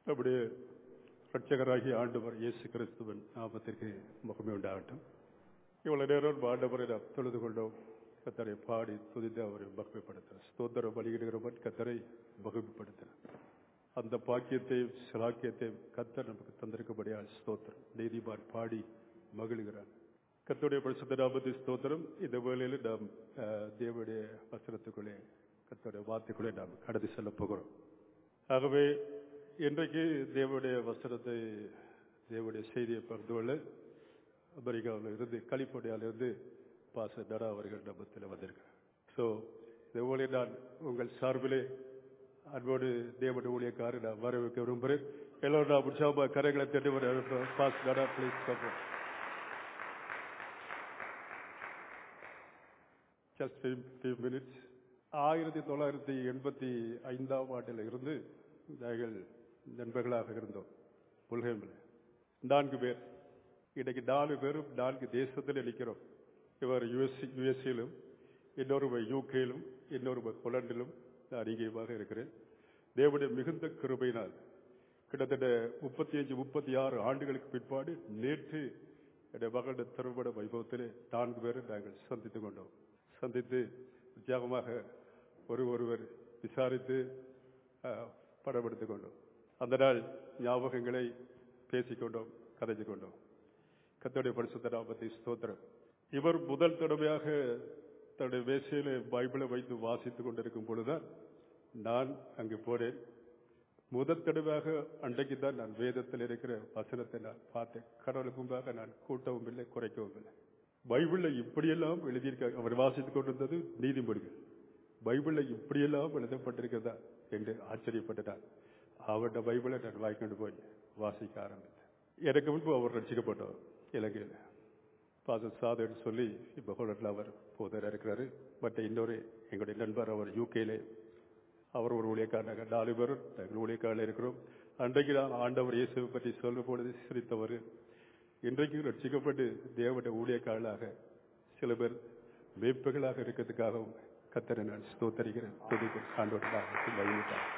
அப்படியே ரட்சகராகிய ஆண்டவர் இயேசு கிறிஸ்துவன் நாமத்திற்கு முகமே உண்டாகட்டும் இவ்வளவு நேரம் ஆண்டவரை நாம் தொழுது கொண்டோம் கத்தரை பாடி துதித்து அவரை மகிமைப்படுத்த ஸ்தோத்திர பலியிடுகிறவன் கத்தரை மகிமைப்படுத்த அந்த பாக்கியத்தையும் சிலாக்கியத்தையும் கத்தர் நமக்கு தந்திருக்கபடியால் ஸ்தோத்திரம் நீதிமான் பாடி மகிழ்கிறான் கத்தருடைய பரிசுத்த நாமத்தை ஸ்தோத்திரம் இந்த வேளையில் நாம் அஹ், தேவனுடைய வசனத்துக்குள்ளே கத்தருடைய வார்த்தைக்குள்ளே நாம் கடந்து செல்ல போகிறோம் ஆகவே இன்றைக்கு தேவனுடைய வசனத்தை தேவனுடைய செய்தியை பகிர்ந்து கொள்ள அமெரிக்காவில் இருந்து கலிபோர்னியாவில் இருந்து பாச தடா அவர்கள் நம்மத்தில் வந்திருக்கிறார் ஸோ இந்த ஊழியை நான் உங்கள் சார்பிலே அன்போடு தேவனுடைய ஊழியக்காரர் நான் வரவேற்க விரும்புகிறேன் எல்லோரும் நான் உற்சாகமாக கரைகளை தட்டி வர பாஸ் தடா ப்ளீஸ் கப்போம் ஜஸ்ட் ஃபியூ மினிட்ஸ் ஆயிரத்தி தொள்ளாயிரத்தி எண்பத்தி ஐந்தாம் ஆண்டில் இருந்து நாங்கள் நண்பர்களாக இருந்தோம் புல்ஹேமில் நான்கு பேர் இன்னைக்கு நாலு பேரும் நான்கு தேசத்தில் நிற்கிறோம் இவர் யுஎஸ் யுஎஸ்ஏலும் இன்னொருவர் யூகேலும் இன்னொருவர் ஹொலண்டிலும் நான் இங்கேயுமாக இருக்கிறேன் தேவனுடைய மிகுந்த கிருபையினால் கிட்டத்தட்ட முப்பத்தி அஞ்சு முப்பத்தி ஆறு ஆண்டுகளுக்கு பிற்பாடு நேற்று என்னுடைய மகளுடைய திருமண வைபவத்தில் நான்கு பேரும் நாங்கள் சந்தித்துக் கொண்டோம் சந்தித்து உற்சாகமாக ஒரு ஒருவர் விசாரித்து அஹ், படம் கொண்டோம் அந்த நாள் ஞாபகங்களை பேசிக்கொண்டோம் கதைச்சு கொண்டோம் கத்தோடைய பரிசுத்த நாமத்தை ஸ்தோத்திரம் இவர் முதல் தடவையாக தன்னுடைய வேசையில பைபிளை வைத்து வாசித்துக் கொண்டிருக்கும் பொழுதுதான் நான் அங்கு போனேன் முதல் தடவையாக அன்றைக்கு தான் நான் வேதத்தில் இருக்கிற வசனத்தை நான் பார்த்தேன் கடவுளுக்கு முன்பாக நான் கூட்டவும் இல்லை குறைக்கவும் இல்லை பைபிள்ல இப்படியெல்லாம் எழுதியிருக்காங்க அவர் வாசித்துக் கொண்டிருந்தது நீதிமொழிகள் பைபிள்ல இப்படியெல்லாம் எழுதப்பட்டிருக்கிறதா என்று ஆச்சரியப்பட்டார் அவருடைய பைபிளை நான் வாய்க்கொண்டு போய் வாசிக்க ஆரம்பித்தேன் எனக்கு முன்பு அவர் ரட்சிக்கப்பட்டவர் இலங்கையில் பாச சாதுன்னு சொல்லி இப்போ ஹோலட்டில் அவர் போதர் இருக்கிறாரு பட் இன்னொரு எங்களுடைய நண்பர் அவர் யூகேலே அவர் ஒரு ஊழியக்காரனாக நாலு பேரும் நாங்கள் ஊழியக்காரில் இருக்கிறோம் அன்றைக்கு நான் ஆண்டவர் இயேசுவை பற்றி சொல்லும் பொழுது சிரித்தவர் இன்றைக்கு ரட்சிக்கப்பட்டு தேவனுடைய ஊழியக்காரர்களாக சில பேர் வேப்பர்களாக இருக்கிறதுக்காகவும் கத்தரை நான் ஸ்தோத்தரிக்கிறேன் துதிக்கிறேன் ஆண்டோட நாமத்தில் வழிவிட்டார்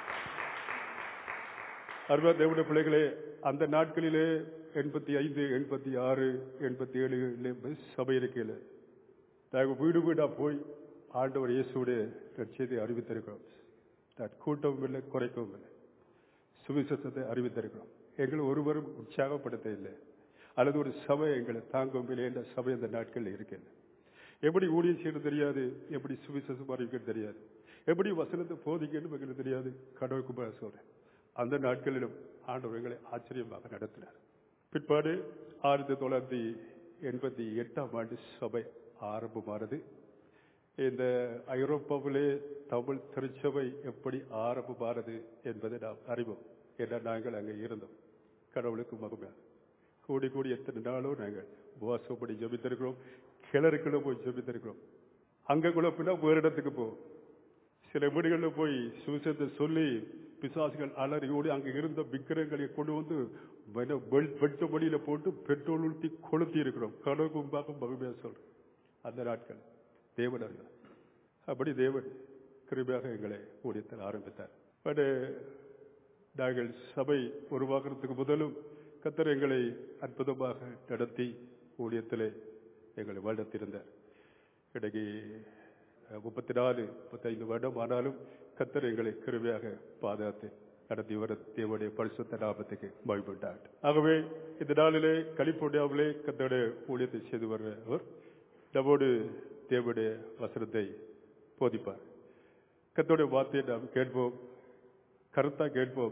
அருமையா தேவனுடைய பிள்ளைகளே அந்த நாட்களிலே எண்பத்தி ஐந்து எண்பத்தி ஆறு எண்பத்தி ஏழு சபை இருக்கையில் நாங்கள் வீடு வீடா போய் ஆண்டவர் இயேசுடைய லட்சியத்தை அறிவித்திருக்கிறோம் நான் கூட்டவும் இல்லை குறைக்கவும் இல்லை சுவிசேஷத்தை அறிவித்திருக்கிறோம் எங்களை ஒருவரும் உற்சாகப்படுத்த இல்லை அல்லது ஒரு சபை எங்களை தாங்கவும் இல்லை என்ற சபை அந்த நாட்களில் இருக்கிறது எப்படி ஊழியம் செய்யறது தெரியாது எப்படி சுவிசேஷம் அறிவிக்கிறது தெரியாது எப்படி வசனத்தை போதிக்கணும் எங்களுக்கு தெரியாது கடவுளுக்கு மேல சொல்றேன் அந்த நாட்களிலும் ஆண்டவர் எங்களை ஆச்சரியமாக நடத்தினார் பிற்பாடு ஆயிரத்தி தொள்ளாயிரத்தி எண்பத்தி எட்டாம் ஆண்டு சபை ஆரம்பமானது இந்த ஐரோப்பாவிலே தமிழ் திருச்சபை எப்படி ஆரம்பமானது என்பதை நாம் அறிவோம் என்ற நாங்கள் அங்கே இருந்தோம் கடவுளுக்கு மகிமை கூடி கூடி எத்தனை நாளும் நாங்கள் உபவாசப்படி ஜபித்திருக்கிறோம் கிணறுக்குள்ள போய் ஜபித்திருக்கிறோம் அங்க கூட பின்னா வேறு இடத்துக்கு போவோம் சில வீடுகளில் போய் சுவிசேஷத்தை சொல்லி பிசாசுகள் அலறி ஓடி அங்க இருந்த விக்கிரங்களை கொண்டு வந்து வென- வெள்- வெட்ட வழியில போட்டு பெட்ரோல் ஊற்றி கொளுத்தி இருக்கிறோம் கடவுளுக்கு முன்பாக மகிமையா சொல்றோம் அந்த நாட்கள் தேவன் அறிவார். அப்படி தேவன் கிருபையாக எங்களை ஊழியத்தில் ஆரம்பித்தார் பட் நாங்கள் சபை உருவாக்குறதுக்கு முதலும் கத்தர் எங்களை அற்புதமாக நடத்தி ஊழியத்திலே எங்களை வளர்த்திருந்தார் இன்றைக்கு முப்பத்தி நாலு முப்பத்தைந்து வருடம் ஆனாலும் கத்தர் எங்களை கிருபையாக பாதுகாத்து நடத்தி வர தேவனுடைய பரிசுத்த நாமத்துக்கு மகிழ்ந்தார் ஆகவே இந்த நாளிலே கலிபோர்னியாவிலே கத்தருடைய ஊழியத்தை செய்து வருவர் நம்மோடு தேவனுடைய வசனத்தை போதிப்பார் கத்தருடைய வார்த்தையை நாம் கேட்போம் கருத்தா கேட்போம்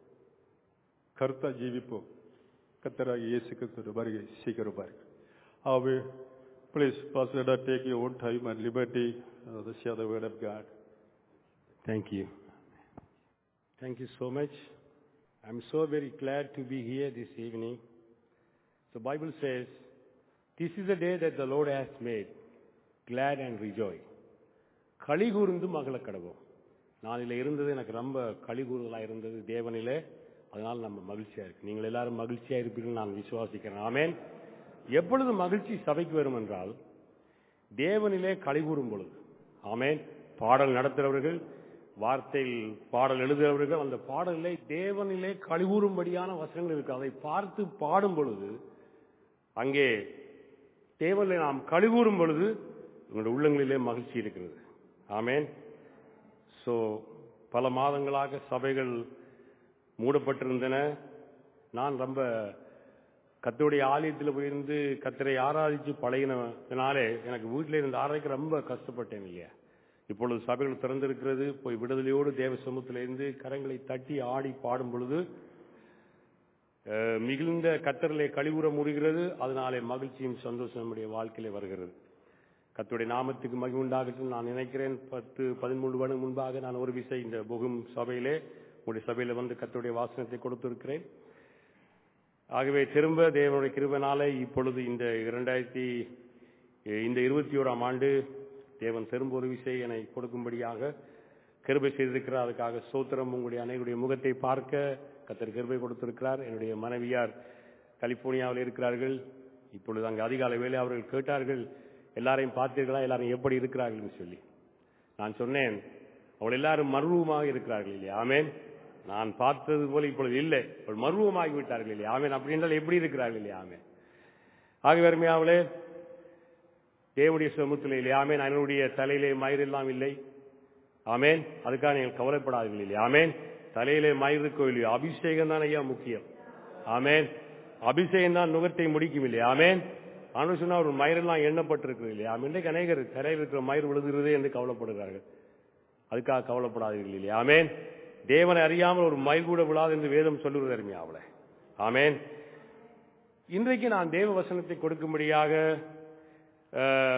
கருத்தா ஜீவிப்போம் கத்தராக இயேசு கிறிஸ்துவின் வருகை சீக்கிரம் பாருங்க ஆகவே please pastor take you own time and liberty the share the word of God. Thank you. Thank you so much. I'm so very glad to be here this evening. The Bible says, This is the day that the Lord has made. Glad and rejoice. களி கூர்ந்து மகள கடவோம் நாளில் இருந்தது எனக்கு ரொம்ப களி கூறுதலாக இருந்தது தேவனிலே அதனால் நம்ம மகிழ்ச்சியா இருக்கு நீங்கள் எல்லாரும் மகிழ்ச்சியா இருப்பீர்கள் நான் விசுவாசிக்கிறேன் ஆமென் எப்பொழுது மகிழ்ச்சி சபைக்கு வரும் என்றால் தேவனிலே களி கூறும் பொழுது ஆமென் பாடல் நடத்துகிறவர்கள் வார்த்தையில் பாடல் எழுதுகிறவர்கள் அந்த பாடலிலே தேவனிலே கழிவுறும்படியான வசனங்கள் இருக்கு அதை பார்த்து பாடும் பொழுது அங்கே தேவனை நாம் கழிவுறும் பொழுது உங்களுடைய உள்ளங்களிலே மகிழ்ச்சி இருக்கிறது ஆமேன் சோ பல மாதங்களாக சபைகள் மூடப்பட்டிருந்தன நான் ரொம்ப கத்தருடைய ஆலயத்தில் போயிருந்து கத்தரை ஆராதிச்சு பழகினதுனாலே எனக்கு வீட்டில் இருந்து ஆராய்க்க ரொம்ப கஷ்டப்பட்டேன் இல்லையா இப்பொழுது சபைகள் திறந்திருக்கிறது போய் விடுதலையோடு தேவ சமூகத்திலிருந்து கரங்களை தட்டி ஆடி பாடும் பொழுது அஹ், மிகுந்த கத்தரிலே கழிவுற முடிகிறது அதனாலே மகிழ்ச்சியும் சந்தோஷம் நம்முடைய வாழ்க்கையிலே வருகிறது கர்த்தருடைய நாமத்துக்கு மகிமை உண்டாகட்டும் நான் நினைக்கிறேன் பத்து பதிமூன்று வருடம் முன்பாக நான் ஒரு விசை இந்த புகும் சபையிலே உங்களுடைய சபையில வந்து கர்த்தருடைய வாசனத்தை கொடுத்திருக்கிறேன் ஆகவே திரும்ப தேவனுடைய கிருபனாலே இப்பொழுது இந்த இரண்டாயிரத்தி இந்த இருபத்தி ஓராம் ஆண்டு தேவன் திரும்ப ஒரு விசை என்னை கொடுக்கும்படியாக கிருபை செய்திருக்கிறார் அதுக்காக சோத்திரம் உங்களுடைய அனைவருடைய முகத்தை பார்க்க கத்தர் கிருபை கொடுத்திருக்கிறார் என்னுடைய மனைவியார் கலிபோர்னியாவில் இருக்கிறார்கள் இப்பொழுது அங்கு அதிகாலை வேலை அவர்கள் கேட்டார்கள் எல்லாரையும் பார்த்தீர்களா எல்லாரும் எப்படி இருக்கிறார்கள் சொல்லி நான் சொன்னேன் அவள் எல்லாரும் மர்வமாக இருக்கிறார்கள் இல்லையா ஆமேன் நான் பார்த்தது போல இப்பொழுது இல்லை அவள் மர்வமாகி விட்டார்கள் இல்லையா ஆமேன் அப்படி என்றால் எப்படி இருக்கிறார்கள் இல்லையா ஆமேன் ஆகவே அருமையாவளே தேவனுடைய சமூகத்தில் இல்லையா ஆமேன் என்னுடைய தலையிலே மயிரெல்லாம் இல்லை ஆமேன் அதுக்காக நீங்கள் கவலைப்படாதீர்கள் இல்லையா ஆமேன் தலையிலே மயிர் இருக்கோ இல்லையோ அபிஷேகம் தான் ஐயா முக்கியம் ஆமேன் அபிஷேகம் தான் நுகத்தை முடிக்கும் இல்லையா ஆமேன் ஆண்டு சொன்னா ஒரு மயிரெல்லாம் எண்ணப்பட்டிருக்கிறது இல்லையா இன்றைக்கு அநேகர் தலையில் இருக்கிற மயிர் விழுகிறது என்று கவலைப்படுகிறார்கள் அதுக்காக கவலைப்படாதீர்கள் இல்லையா ஆமேன் தேவனை அறியாமல் ஒரு மயில் கூட விழாது என்று வேதம் சொல்லுகிறது அருமையா அவளை ஆமேன் இன்றைக்கு நான் தேவ வசனத்தை கொடுக்கும்படியாக அஹ்,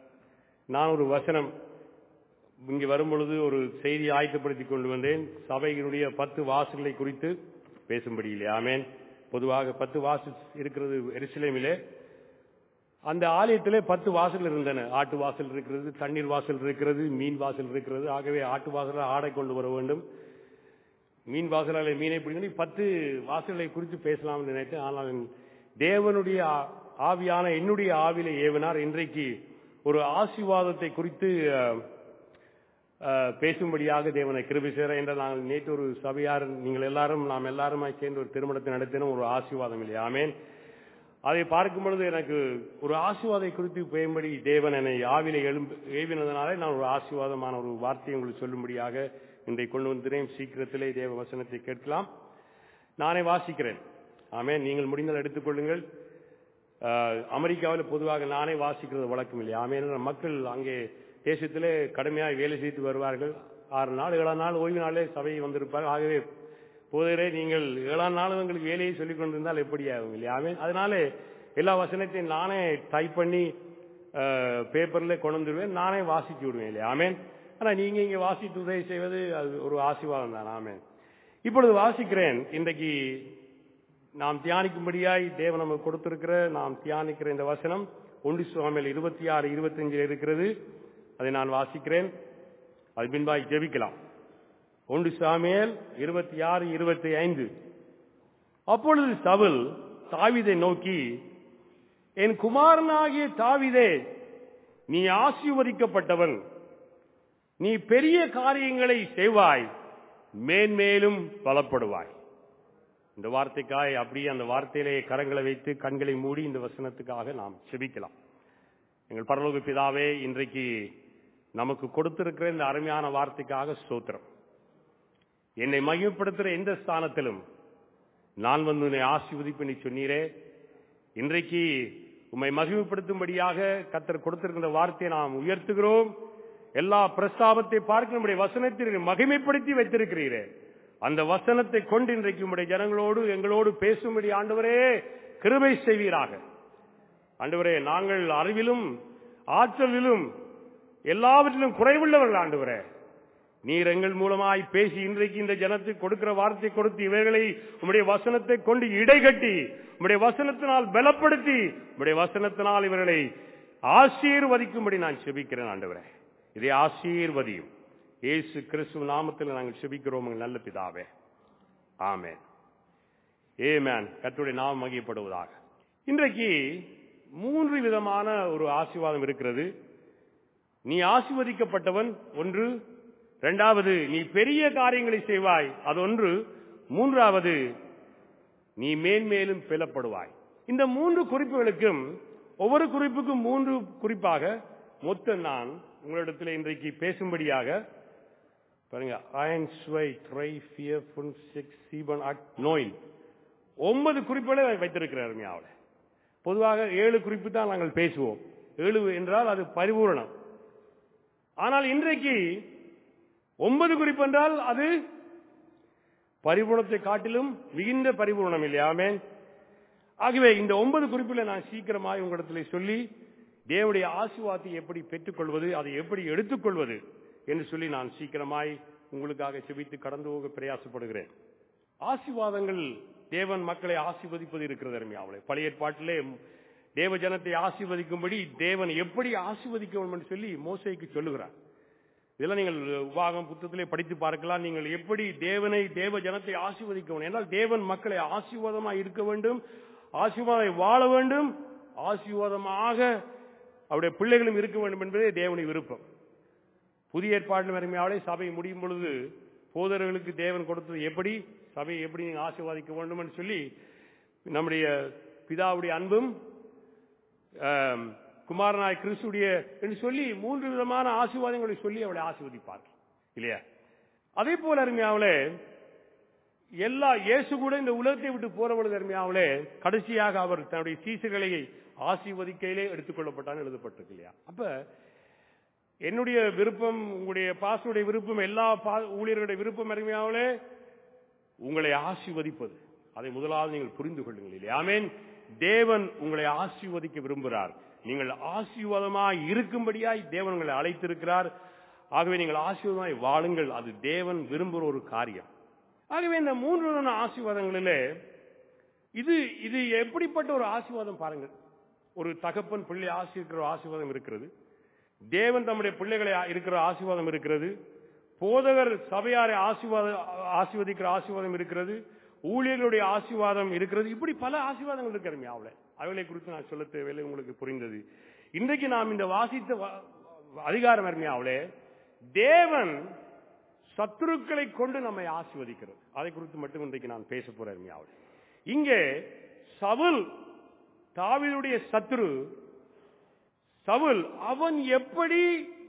நான் ஒரு வசனம் இங்கு வரும்பொழுது ஒரு செய்தி ஆயத்தப்படுத்தி கொண்டு வந்தேன் சபையினுடைய பத்து வாசல்களை குறித்து பேசும்படி இல்லையா ஆமேன் பொதுவாக பத்து வாசல் இருக்கிறது எருசலேமிலே அந்த ஆலயத்திலே பத்து வாசல் இருந்தன ஆட்டு வாசல் இருக்கிறது தண்ணீர் வாசல் இருக்கிறது மீன் வாசல் இருக்கிறது ஆகவே ஆட்டு வாசல ஆடை கொண்டு வர வேண்டும் மீன் வாசலால மீனை பிடிக்கணும் பத்து வாசல்களை குறித்து பேசலாம்னு நினைத்தேன் ஆனால் தேவனுடைய ஆ- ஆவியான என்னுடைய ஆவிலே ஏவனார் இன்றைக்கு ஒரு ஆசீர்வாதத்தை குறித்து அஹ், அஹ், பேசும்படியாக தேவனை கிருபை சேர என்ற நாங்கள் நேற்று ஒரு சபையார் நீங்கள் எல்லாரும் நாம் எல்லாருமாய் சேர்ந்து ஒரு திருமணத்தை நடத்தினோம் ஒரு ஆசீர்வாதம் இல்லையா ஆமேன் அதை பார்க்கும் பொழுது எனக்கு ஒரு ஆசீர்வாதை குறித்து பேயும்படி தேவன் என்னை ஆவிலை எழும்பு ஏவினதனாலே நான் ஒரு ஆசீர்வாதமான ஒரு வார்த்தையை உங்களுக்கு சொல்லும்படியாக இன்றைக்கு கொண்டு வந்திரேன் சீக்கிரத்திலே தேவ வசனத்தை கேட்கலாம் நானே வாசிக்கிறேன் ஆமென் நீங்கள் முடிந்தால் எடுத்துக்கொள்ளுங்கள் அஹ், அமெரிக்காவில் பொதுவாக நானே வாசிக்கிறது வழக்கம் இல்லை ஆமென் மக்கள் அங்கே தேசத்திலே கடுமையாக வேலை செய்து வருவார்கள் ஆறு நாள் ஏழாம் நாள் ஓய்வு நாளே சபை வந்திருப்பார்கள் ஆகவே போதரே நீங்கள் ஏழாம் நாள் உங்களுக்கு வேலையை சொல்லிக் கொண்டிருந்தால் எப்படி ஆகும் இல்லையா ஆமென் அதனால எல்லா வசனத்தையும் நானே டைப் பண்ணி பேப்பர்ல கொண்டு வந்துடுவேன் நானே வாசிச்சு விடுவேன் இல்லையா ஆமென் ஆனா நீங்க இங்க வாசித்து உதவி செய்வது அது ஒரு ஆசீர்வாதம் தான் ஆமென் இப்பொழுது வாசிக்கிறேன் இன்றைக்கு நாம் தியானிக்கும்படியாய் தேவன் நமக்கு கொடுத்திருக்கிற நாம் தியானிக்கிற இந்த வசனம் ஒன்று சுவாமியில் இருபத்தி ஆறு இருபத்தஞ்சில் இருக்கிறது அதை நான் வாசிக்கிறேன் அது பின்பாய் ஜெபிக்கலாம் ஒன்று சாமியல் இருபத்தி ஆறு இருபத்தி ஐந்து அப்பொழுது சவுல் தாவீதை நோக்கி என் குமாரனாகிய தாவீதே நீ ஆசீர்வதிக்கப்பட்டவன் நீ பெரிய காரியங்களை செய்வாய் மேன்மேலும் பலப்படுவாய் இந்த வார்த்தைக்காய் அப்படியே அந்த வார்த்தையிலே கரங்களை வைத்து கண்களை மூடி இந்த வசனத்துக்காக நாம் செபிக்கலாம் எங்கள் பரலோக பிதாவே இன்றைக்கு நமக்கு கொடுத்திருக்கிற இந்த அருமையான வார்த்தைக்காக ஸ்தோத்திரம் என்னை மகிமைப்படுத்துகிற எந்த ஸ்தானத்திலும் நான் வந்து உன்னை ஆசீர்வதிப்பு நீ சொன்னீரே இன்றைக்கு உம்மை மகிமைப்படுத்தும்படியாக கத்தர் கொடுத்திருக்கிற வார்த்தையை நாம் உயர்த்துகிறோம் எல்லா பிரஸ்தாபத்தை பார்க்க நம்முடைய வசனத்திற்கு மகிமைப்படுத்தி வைத்திருக்கிறீரே அந்த வசனத்தை கொண்டு இன்றைக்கு உம்முடைய ஜனங்களோடு எங்களோடு பேசும்படி ஆண்டவரே கிருபை செய்வீராக ஆண்டவரே நாங்கள் அறிவிலும் ஆற்றலிலும் எல்லாவற்றிலும் குறைவுள்ளவர்கள் ஆண்டவரே நீர் எங்கள் மூலமாய் பேசி இன்றைக்கு இந்த ஜனத்துக்கு கொடுக்கிற வார்த்தை கொடுத்து இவைகளை உம்முடைய வசனத்தை கொண்டு இடைகட்டி உம்முடைய வசனத்தினால் பலப்படுத்தி உம்முடைய வசனத்தினால் இவர்களை ஆசீர்வதிக்கும்படி நான் செபிக்கிறேன் ஆண்டவரே இதை ஆசீர்வதியும் இயேசு கிறிஸ்துவ நாமத்தில் நாங்கள் செபிக்கிறோம் எங்கள் நல்ல பிதாவே ஆமென் ஏமேன் கர்த்தருடைய நாமம் மகிழ்ப்படுவதாக இன்றைக்கு மூன்று விதமான ஒரு ஆசீர்வாதம் இருக்கிறது நீ ஆசீர்வதிக்கப்பட்டவன் ஒன்று இரண்டாவது நீ பெரிய காரியங்களை செய்வாய் அது ஒன்று மூன்றாவது நீ மேன்மேலும் பிளப்படுவாய் இந்த மூன்று குறிப்புகளுக்கும் ஒவ்வொரு குறிப்புக்கும் மூன்று குறிப்பாக மொத்தம் நான் உங்களிடத்தில் இன்றைக்கு பேசும்படியாக பாருங்க அயன் ஸ்வை ட்ரை ஃபியர் ஃபுன் சிக்ஸ் சீபன் அட் நோயின் ஒன்பது குறிப்புகளை வைத்திருக்கிறார் அருமையாவில் பொதுவாக ஏழு குறிப்பு தான் நாங்கள் பேசுவோம் ஏழு என்றால் அது பரிபூரணம் ஆனால் இன்றைக்கு ஒன்பது குறிப்பு என்றால் அது பரிபூரணத்தை காட்டிலும் மிகுந்த பரிபூரணம் இல்லையாமே ஆகவே இந்த ஒன்பது குறிப்பில் நான் சீக்கிரமாய் உங்களிடத்தில் சொல்லி தேவனுடைய ஆசீர்வாதத்தை எப்படி பெற்றுக்கொள்வது அதை எப்படி எடுத்துக்கொள்வது என்று சொல்லி நான் சீக்கிரமாய் உங்களுக்காக செபித்து கடந்து போக பிரயாசப்படுகிறேன் ஆசீர்வாதங்கள் தேவன் மக்களை ஆசீர்வதிப்பது இருக்கிறது அருமையாவளை பழைய ஏற்பாட்டிலே தேவ ஜனத்தை ஆசீர்வதிக்கும்படி தேவன் எப்படி ஆசீர்வதிக்க வேண்டும் என்று சொல்லி மோசைக்கு சொல்லுகிறார் இதெல்லாம் நீங்கள் உபாகம் புத்தகத்திலே படித்து பார்க்கலாம் நீங்கள் எப்படி தேவனை தேவ ஜனத்தை ஆசீர்வதிக்க வேண்டும் என்றால் தேவன் மக்களை ஆசீர்வாதமாக இருக்க வேண்டும் ஆசீர்வாதம் வாழ வேண்டும் ஆசீர்வாதமாக அவருடைய பிள்ளைகளும் இருக்க வேண்டும் என்பதே தேவனுடைய விருப்பம் புதிய ஏற்பாடு வறுமையாலே சபை முடியும் பொழுது போதர்களுக்கு தேவன் கொடுத்தது எப்படி சபையை எப்படி நீங்க ஆசீர்வாதிக்க வேண்டும் என்று சொல்லி நம்முடைய பிதாவுடைய அன்பும் ஆம், குமாரனாய் கிறிஸ்துடைய என்று சொல்லி மூன்று விதமான ஆசீர்வாதங்களை சொல்லி அவளை ஆசீர்வதிப்பார்கள் இல்லையா அதே போல அருமையாவளே எல்லா இயேசு கூட இந்த உலகத்தை விட்டு போற பொழுது அருமையாவளே கடைசியாக அவர் தன்னுடைய சீசுகளை ஆசீர்வதிக்கையிலே எடுத்துக்கொள்ளப்பட்டான்னு எழுதப்பட்டிருக்கு இல்லையா அப்ப என்னுடைய விருப்பம் உங்களுடைய பாசுடைய விருப்பம் எல்லா பா- ஊழியர்களுடைய விருப்பம் அருமையாவளே உங்களை ஆசீர்வதிப்பது அதை முதலாவது நீங்கள் புரிந்து கொள்ளுங்கள் இல்லையா ஆமென் தேவன் உங்களை ஆசீர்வதிக்க விரும்புகிறார் நீங்கள் ஆசீர்வாதமாய் இருக்கும்படியாய் தேவன் உங்களை அழைத்திருக்கிறார் ஆகவே நீங்கள் ஆசீர்வாதமாய் வாழுங்கள் அது தேவன் விரும்புகிற ஒரு காரியம் ஆகவே இந்த மூன்று விதமான ஆசீர்வாதங்களிலே இது இது எப்படிப்பட்ட ஒரு ஆசீர்வாதம் பாருங்கள் ஒரு தகப்பன் பிள்ளை ஆசீர்க்கிற ஒரு ஆசீர்வாதம் இருக்கிறது தேவன் தம்முடைய பிள்ளைகளை இருக்கிற ஆசீர்வாதம் இருக்கிறது போதகர் சபையாரை ஆசீர்வாத ஆசீர்வதிக்கிற ஆசீர்வாதம் இருக்கிறது ஊழியர்களுடைய ஆசீர்வாதம் இருக்கிறது இப்படி பல ஆசீர்வாதங்கள் இருக்கிறமே அவளை அவளை குறித்து நான் சொல்ல தேவையில்லை உங்களுக்கு புரிந்தது இன்றைக்கு நாம் இந்த வாசித்த வ- அதிகாரம் அருமையா அவளே தேவன் சத்துருக்களை கொண்டு நம்மை ஆசீர்வதிக்கிறது அதை குறித்து மட்டும் இன்றைக்கு நான் பேச போறேன் அருமையா அவளே இங்கே சவுல் தாவீதுடைய சத்துரு சவுல் அவன் எப்படி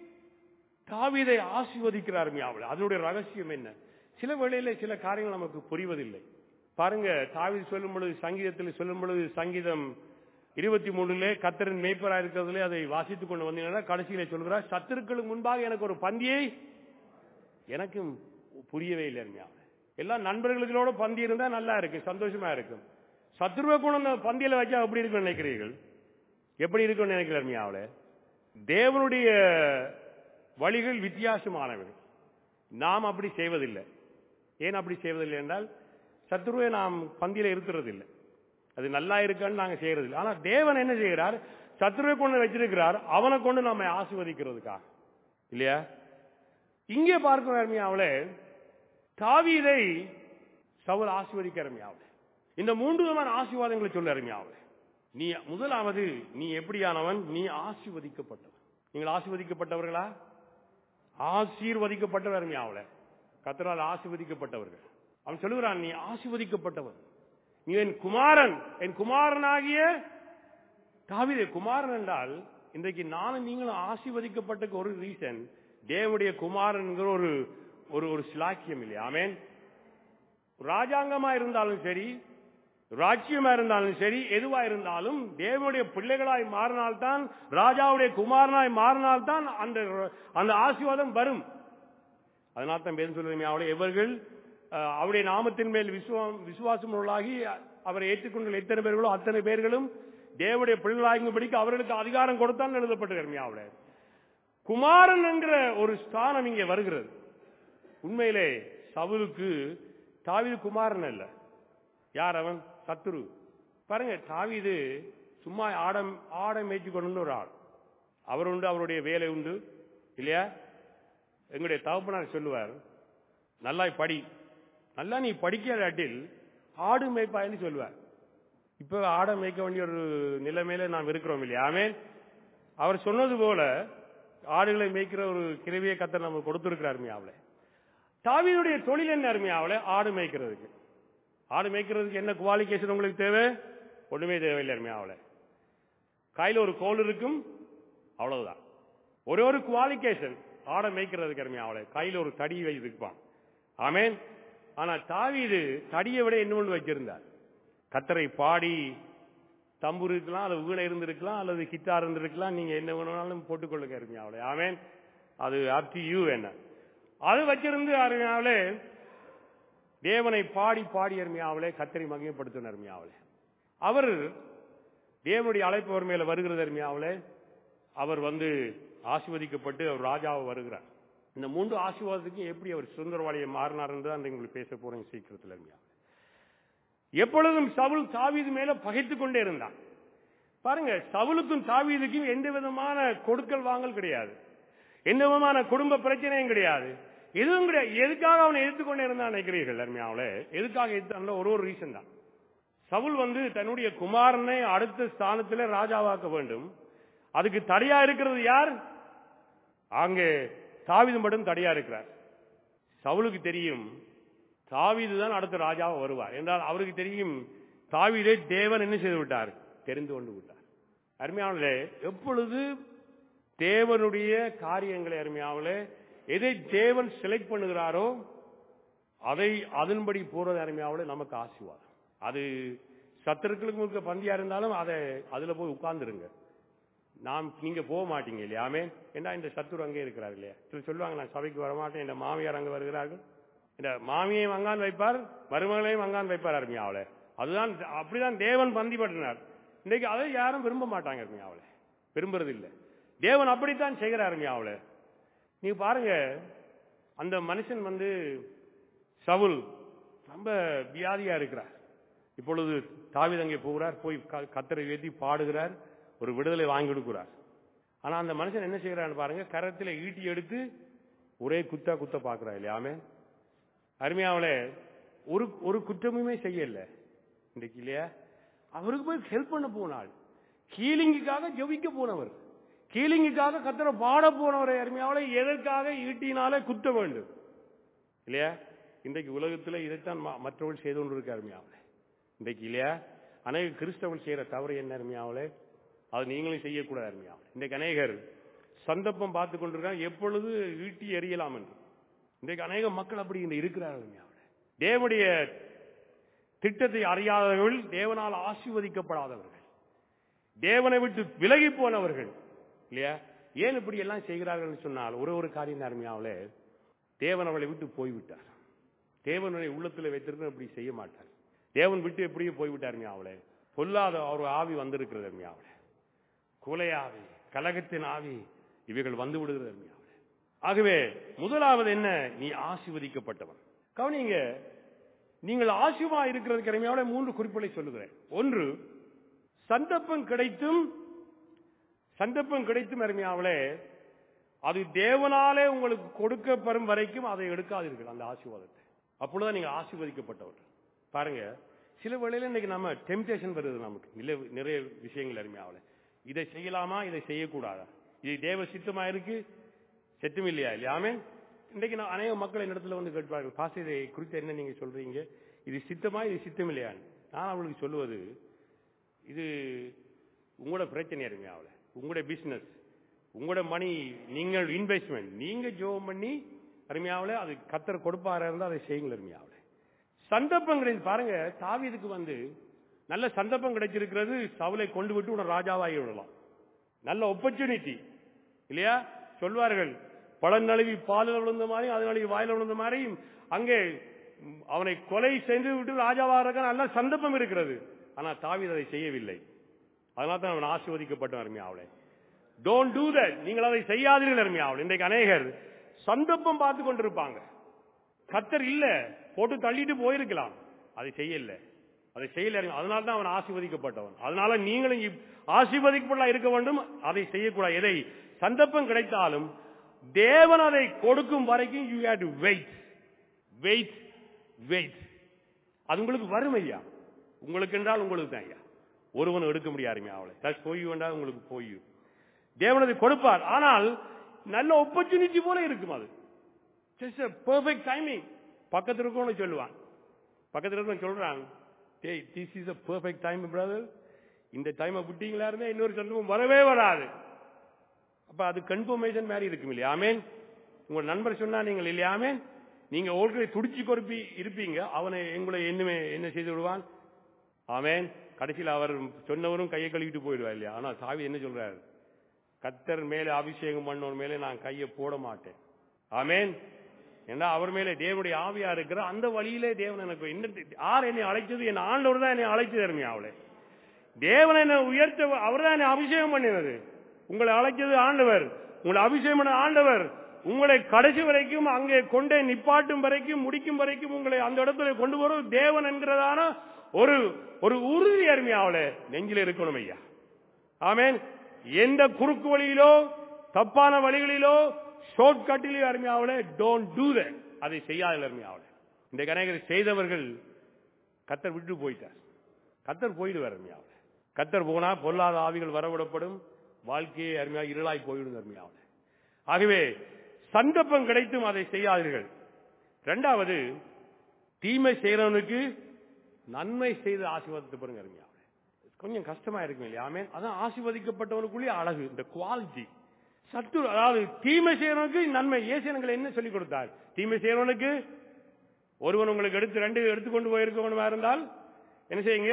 தாவீதை ஆசீர்வதிக்கிறார் அவள் அதனுடைய ரகசியம் என்ன சில வேளையில சில காரியங்கள் நமக்கு புரிவதில்லை பாருங்க தாவீது சொல்லும் பொழுது சங்கீதத்தில் சொல்லும் பொழுது சங்கீதம் இருபத்தி மூணுலே கத்தரின் மேய்ப்பரா இருக்கிறதுலே அதை வாசித்துக் கொண்டு வந்தீங்கன்னா கடைசியில சொல்கிறார் சத்துருக்களுக்கு முன்பாக எனக்கு ஒரு பந்தியை எனக்கும் புரியவே இல்லை அருமையா எல்லாம் நண்பர்களுகளோட பந்தி இருந்தா நல்லா இருக்கு சந்தோஷமா இருக்கும் சத்துருவை கொண்டு அந்த பந்தியில வச்சா எப்படி இருக்கும்னு நினைக்கிறீர்கள் எப்படி இருக்கும்னு நினைக்கிறேன் அருமையாவில் தேவனுடைய வழிகள் வித்தியாசமானவை நாம் அப்படி செய்வதில்லை ஏன் அப்படி செய்வதில்லை என்றால் சத்துருவை நாம் பந்தியில இருக்கிறதில்லை அது நல்லா இருக்கான்னு நாங்க செய்யறதில்லை ஆனா தேவன் என்ன செய்கிறார் சத்துருவை கொண்டு வச்சிருக்கிறார் அவனை கொண்டு நம்மை ஆசீர்வதிக்கிறதுக்காக இல்லையா இங்கே பார்க்கிறோம் அருமையாவளே தாவீதை சவுல் ஆசீர்வதிக்க அருமையாவளே இந்த மூன்று விதமான ஆசீர்வாதங்களை சொல்ல அருமையாவளே நீ முதலாவது நீ எப்படியானவன் நீ ஆசீர்வதிக்கப்பட்டவன் நீங்கள் ஆசீர்வதிக்கப்பட்டவர்களா ஆசீர்வதிக்கப்பட்டவர் அருமையாவளே கத்தரால் ஆசீர்வதிக்கப்பட்டவர்கள் அவன் சொல்லுகிறான் நீ ஆசீர்வதிக்கப்பட்டவன் நீ என் குமாரன் என் குமாரனாகிய தாவீதே குமாரன் என்றால் இன்றைக்கு நானும் நீங்களும் ஆசீர்வதிக்கப்பட்ட ஒரு ரீசன் தேவனுடைய குமாரன்கிற ஒரு ஒரு ஒரு சிலாக்கியம் இல்லையா ஆமென் ராஜாங்கமா இருந்தாலும் சரி ராஜ்யமா இருந்தாலும் சரி எதுவா இருந்தாலும் தேவனுடைய பிள்ளைகளாய் மாறினால்தான் ராஜாவுடைய குமாரனாய் மாறினால்தான் அந்த அந்த ஆசீர்வாதம் வரும் அதனால தான் பேரும் சொல்லுமே அவளை எவர்கள் அஹ், அவருடைய நாமத்தின் மேல் விசுவா- விசுவாசம் உள்ளாகி அவரை ஏற்றுக்கொண்ட எத்தனை பேர்களோ அத்தனை பேர்களும் தேவனுடைய பிள்ளைகளாகும்படிக்கு அவர்களுக்கு அதிகாரம் கொடுத்தான் எழுதப்பட்டிருக்கிறமே அவளை குமாரன் என்கிற ஒரு ஸ்தானம் இங்கே வருகிறது உண்மையிலே சவுலுக்கு தாவீது குமாரன் அல்ல யார் அவன் சத்துரு பாருங்க தாவீது சும்மா ஆடம் ஆடை மேய்ச்சி கொண்டு ஒரு ஆள் அவர் உண்டு அவருடைய வேலை உண்டு இல்லையா எங்களுடைய தகப்பனார் சொல்லுவார் நல்லா படி நல்லா நீ படிக்காட்டில் ஆடு மேய்ப்பாயின்னு சொல்லுவார் இப்ப ஆடை மேய்க்க வேண்டிய ஒரு நிலைமையில நாம் இருக்கிறோம் இல்லையா ஆமென் அவர் சொன்னது போல ஆடுகளை மேய்க்கிற ஒரு கிருவியை கத்த நம்ம கொடுத்திருக்கிறார் அருமையாவளே தாவீதுடைய தொழில் என்ன அருமையாவளே ஆடு மேய்க்கிறதுக்கு ஆடு மேய்க்கிறதுக்கு என்ன குவாலிஃபிகேஷன் உங்களுக்கு தேவை ஒண்ணுமே தேவையில்லை அருமையாவளே கையில ஒரு கோல் இருக்கும் அவ்வளவுதான் ஒரே ஒரு குவாலிஃபிகேஷன் ஆடை மேய்க்கிறதுக்கு அருமையாவளே கையில ஒரு தடி வைப்பான் ஆமேன் ஆனா தாவீது தடியை விட என்ன ஒன்று வச்சிருந்தார் கத்தரை பாடி தம்புரு இருக்கலாம் அல்லது வீணை இருந்திருக்கலாம் அல்லது கிட்டார் இருந்திருக்கலாம் நீங்க என்ன வேணும்னாலும் போட்டுக்கொள்ளுங்க அருமையாவளே ஆமேன் அது அப் டு யூ என்ன அது வச்சிருந்து அருமையாவளே தேவனை பாடி பாடி அருமையாவளே கத்தரை மகிமைப்படுத்தின அருமையாவளே அவர் தேவனுடைய அழைப்பு அவர் மேல வருகிறது அருமையாவளே அவர் வந்து ஆசிர்வதிக்கப்பட்டு அவர் ராஜாவை வருகிறார் இந்த மூன்று ஆசீர்வாதத்துக்கும் எப்படி அவர் சுதந்திரவாளியை மாறினார் என்று தான் உங்களுக்கு பேச போறேன் சீக்கிரத்தில் அருமையா எப்பொழுதும் சவுல் தாவீது மேல பகைத்துக் கொண்டே இருந்தான் பாருங்க சவுலுக்கும் தாவீதுக்கும் எந்த விதமான கொடுக்கல் வாங்கல் கிடையாது எந்த விதமான குடும்ப பிரச்சனையும் கிடையாது எதுவும் கிடையாது எதுக்காக அவனை எதிர்த்துக்கொண்டே இருந்தான் நினைக்கிறீர்கள் அருமையாவளே எதுக்காக எதிர்த்தான்ல ஒரு ஒரு ரீசன் தான் சவுல் வந்து தன்னுடைய குமாரனை அடுத்த ஸ்தானத்திலே ராஜாவாக்க வேண்டும் அதுக்கு தடையா இருக்கிறது யார் அங்கே தாவீது மட்டும் தடையா இருக்கிறார் சவுலுக்கு தெரியும் தாவீது தான் அடுத்த ராஜாவா வருவார் என்றால் அவருக்கு தெரியும் தாவீதை தேவன் என்ன செய்து விட்டார் தெரிந்து கொண்டு விட்டார் அருமையானே எப்பொழுது தேவனுடைய காரியங்களை அருமையாவலே எதை தேவன் செலக்ட் பண்ணுகிறாரோ அதை அதன்படி போறது அருமையாவலே நமக்கு ஆசீர்வாதம் அது சத்துருக்களுக்கு முழுக்க பந்தியா இருந்தாலும் அதை அதுல போய் உட்கார்ந்துருங்க நாம் நீங்க போக மாட்டீங்க இல்லையாமே ஏன்னா இந்த சத்துரு அங்கே இருக்கிறார் இல்லையா சிலர் சொல்லுவாங்க நான் சபைக்கு வரமாட்டேன் இந்த மாமியார் அங்க வருகிறார்கள் இந்த மாமியையும் அங்கான் வைப்பார் மருமகளையும் அங்கான் வைப்பார் அருமையாவளே அதுதான் அப்படிதான் தேவன் பந்தி பற்றினார் இன்னைக்கு அதை யாரும் விரும்ப மாட்டாங்க அருமையாவளே விரும்புறது இல்லை தேவன் அப்படித்தான் செய்கிறார் அருமையாவளே நீங்க பாருங்க அந்த மனுஷன் வந்து சவுல் ரொம்ப வியாதியா இருக்கிறார் இப்பொழுது தாவீது அங்கே போகிறார் போய் க- கத்தரை ஏற்றி பாடுகிறார் ஒரு விடுதலை வாங்கி கொடுக்கிறார் ஆனா அந்த மனுஷன் என்ன செய்யறான்னு பாருங்க கரத்துல ஈட்டி எடுத்து ஒரே குத்தா குத்த பாக்குறா இல்லையாமே அருமையாவளே ஒரு ஒரு குற்றமுமே செய்யல இன்றைக்கு இல்லையா அவருக்கு போய் ஹெல்ப் பண்ண போனாள் ஹீலிங்குக்காக ஜெபிக்க போனவர் ஹீலிங்குக்காக கத்தரை பாட போனவரை அருமையாவளை எதற்காக ஈட்டினாலே குத்த வேண்டும் இல்லையா இன்றைக்கு உலகத்துல இதைத்தான் ம- மற்றவர்கள் செய்து கொண்டிருக்க அருமையாவளே இன்றைக்கு இல்லையா அநேக கிறிஸ்தவர்கள் செய்யற தவறு என்ன அருமையாவளே அது நீங்களும் செய்யக்கூடாது அருமையாவளே இன்றைக்கு அநேகர் சந்தர்ப்பம் பார்த்து கொண்டிருக்காங்க எப்பொழுது ஈட்டி எறியலாம் என்று இன்றைக்கு அநேக மக்கள் அப்படி இந்த இருக்கிறார்கள் அருமையாவளே தேவனுடைய திட்டத்தை அறியாதவர்கள் தேவனால் ஆசீர்வதிக்கப்படாதவர்கள் தேவனை விட்டு விலகி போனவர்கள் இல்லையா ஏன் இப்படி எல்லாம் செய்கிறார்கள் சொன்னால் ஒரு ஒரு காரியம் அருமையாவளே தேவன் அவளை விட்டு போய்விட்டார் தேவனுடைய உள்ளத்தில் வைத்திருக்க அப்படி செய்ய மாட்டார் தேவன் விட்டு எப்படியும் போய்விட்டார் அவளே பொல்லாத ஒரு ஆவி வந்திருக்கிறது அவளே கொலை ஆவி கலகத்தின் ஆவி இவைகள் வந்து விடுகிறது அவளே ஆகவே முதலாவது என்ன நீ ஆசீர்வதிக்கப்பட்டவன் கவனிங்க நீங்கள் ஆசிவா இருக்கிறதுக்கு அருமையாவளே மூன்று குறிப்புகளை சொல்லுகிறேன் ஒன்று சந்தர்ப்பம் கிடைத்தும் சந்தர்ப்பம் கிடைத்தும் அருமையாவளே அது தேவனாலே உங்களுக்கு கொடுக்கப்படும் வரைக்கும் அதை எடுக்காதீர்கள் அந்த ஆசீர்வாதத்தை அப்பொழுதுதான் நீங்க ஆசீர்வதிக்கப்பட்டவர் பாருங்க சில வேளையில இன்னைக்கு நம்ம டெம்டேஷன் வருது நமக்கு இல்ல நிறைய விஷயங்கள் அருமையாவல இதை செய்யலாமா இதை செய்யக்கூடாதா இது தேவ சித்தமா இருக்கு செத்தும் இல்லையா இல்லையாமே இன்றைக்கு நான் அநேக மக்கள் என்னிடத்துல வந்து கேட்பார்கள் பாச இதை குறித்து என்ன நீங்க சொல்றீங்க இது சித்தமா இது சித்தம் இல்லையான்னு நான் அவளுக்கு சொல்லுவது இது உங்களோட பிரச்சனை அருமையாவல உங்களோட பிசினஸ் உங்களோட மணி நீங்கள் இன்வெஸ்ட்மெண்ட் நீங்க ஜோம் பண்ணி அருமையாவல அது கத்தர் கொடுப்பாரா இருந்தா அதை செய்யுங்கள் அருமையாவல சந்தர்ப்பம் கிடையாது பாருங்க தாவீதுக்கு வந்து நல்ல சந்தர்ப்பம் கிடைச்சிருக்கிறது சவுலை கொண்டு விட்டு உன ராஜாவாகி விடலாம் நல்ல opportunity இல்லையா சொல்வார்கள் பழம் நழுவி பாலில் விழுந்த மாதிரியும் அது நழுவி வாயில விழுந்த மாதிரியும் அங்கே ம், அவனை கொலை செய்து விட்டு ராஜாவாக நல்ல சந்தர்ப்பம் இருக்கிறது ஆனா தாவீது அதை செய்யவில்லை அதனால தான் அவன் ஆசீர்வதிக்கப்பட்டான் அருமையாவளே டோன்ட் டூ தட் நீங்கள் அதை செய்யாதீர்கள் அருமையாவளே இன்றைக்கு அநேகர் சந்தர்ப்பம் பார்த்து கொண்டிருப்பாங்க கத்தர் இல்ல போட்டு தள்ளிட்டு போயிருக்கலாம் அதை செய்யல அதை செய்யல அதனால தான் அவன் ஆசீர்வதிக்கப்பட்டவன் அதனால நீங்களும் இப்- ஆசீர்வதிக்கப்படலா இருக்க வேண்டும் அதை செய்யக்கூடாது எதை சந்தர்ப்பம் கிடைத்தாலும் தேவன் அதை கொடுக்கும் வரைக்கும் you have to wait wait wait அது உங்களுக்கு வரும் ஐயா உங்களுக்கு என்றால் உங்களுக்கு தான் ஐயா ஒருவன் எடுக்க முடியாருமே அவளை தட்ஸ் போய் வேண்டாம் உங்களுக்கு போய் தேவன் அதை கொடுப்பார் ஆனால் நல்ல opportunity போல இருக்கும் அது ஜஸ்ட் பெர்ஃபெக்ட் டைமிங் பக்கத்துல இருக்கவனு சொல்லுவான் பக்கத்துல இருக்கவன் சொல்றான் டேய் this is a perfect time brother இந்த டைமை விட்டீங்களா இருந்தா இன்னொரு சந்தர்ப்பம் வரவே வராது அப்ப அது கன்ஃபர்மேஷன் மாதிரி இருக்கும் இல்லையா ஆமேன் உங்க நண்பர் சொன்னா நீங்கள் இல்லையா ஆமேன் நீங்க ஓல்ரெடி துடிச்சு கொடுப்பி இருப்பீங்க அவனை எங்களை என்னமே என்ன செய்து விடுவான் ஆமேன் கடைசியில் அவர் சொன்னவரும் கையை கழுவிட்டு போயிடுவார் இல்லையா ஆனா சாவி என்ன சொல்றாரு கத்தர் மேலே அபிஷேகம் பண்ணவர் மேலே நான் கையை போட மாட்டேன் ஆமேன் ஏன்னா அவர் மேலே தேவனுடைய ஆவியா இருக்கிற அந்த வழியிலே தேவன் எனக்கு என்ன யார் என்னை அழைச்சது என் ஆண்டவர் தான் என்னை அழைச்சது அருமையா அவளே தேவன் என்னை உயர்த்த அவர் தான் என்னை அபிஷேகம் பண்ணினது உங்களை அழைச்சது ஆண்டவர் உங்களை அபிஷேகம் பண்ண ஆண்டவர் உங்களை கடைசி வரைக்கும் அங்கே கொண்டே நிப்பாட்டும் வரைக்கும் முடிக்கும் வரைக்கும் உங்களை அந்த இடத்துல கொண்டு வரும் தேவன் என்கிறதான ஒரு ஒரு உறுதி அருமையாவல நெஞ்சில் இருக்கணும் ஐயா ஆமேன் எந்த குறுக்கு வழியிலோ தப்பான வழிகளிலோ ஷார்ட் கட்டிலோ அருமையாவல டோன்ட் டூ தட் அதை செய்யாத அருமையாவல இந்த கணக்கரை செய்தவர்கள் கத்தர் விட்டு போயிட்டார் கத்தர் போயிடுவார் அருமையாவல கத்தர் போனா பொல்லாத ஆவிகள் வரவிடப்படும் வாழ்க்கையை அருமையா இருளாய் போயிடும் அருமையாவல ஆகவே சந்தர்ப்பம் கிடைத்தும் அதை செய்யாதீர்கள் இரண்டாவது தீமை செய்யறவனுக்கு நன்மை செய்து ஆசீர்வாதத்தை பாருங்க அருமையா கொஞ்சம் கஷ்டமா இருக்கும் இல்லையா ஆமென் அதான் ஆசீர்வதிக்கப்பட்டவனுக்குள்ளே அழகு இந்த குவாலிட்டி சத்து அதாவது தீமை செய்யறவனுக்கு நன்மை ஏசியனங்களை என்ன சொல்லிக் கொடுத்தார் தீமை செய்யறவனுக்கு ஒருவன் உங்களுக்கு எடுத்து ரெண்டு எடுத்துக்கொண்டு போயிருக்கவனுமா இருந்தால் என்ன செய்யுங்க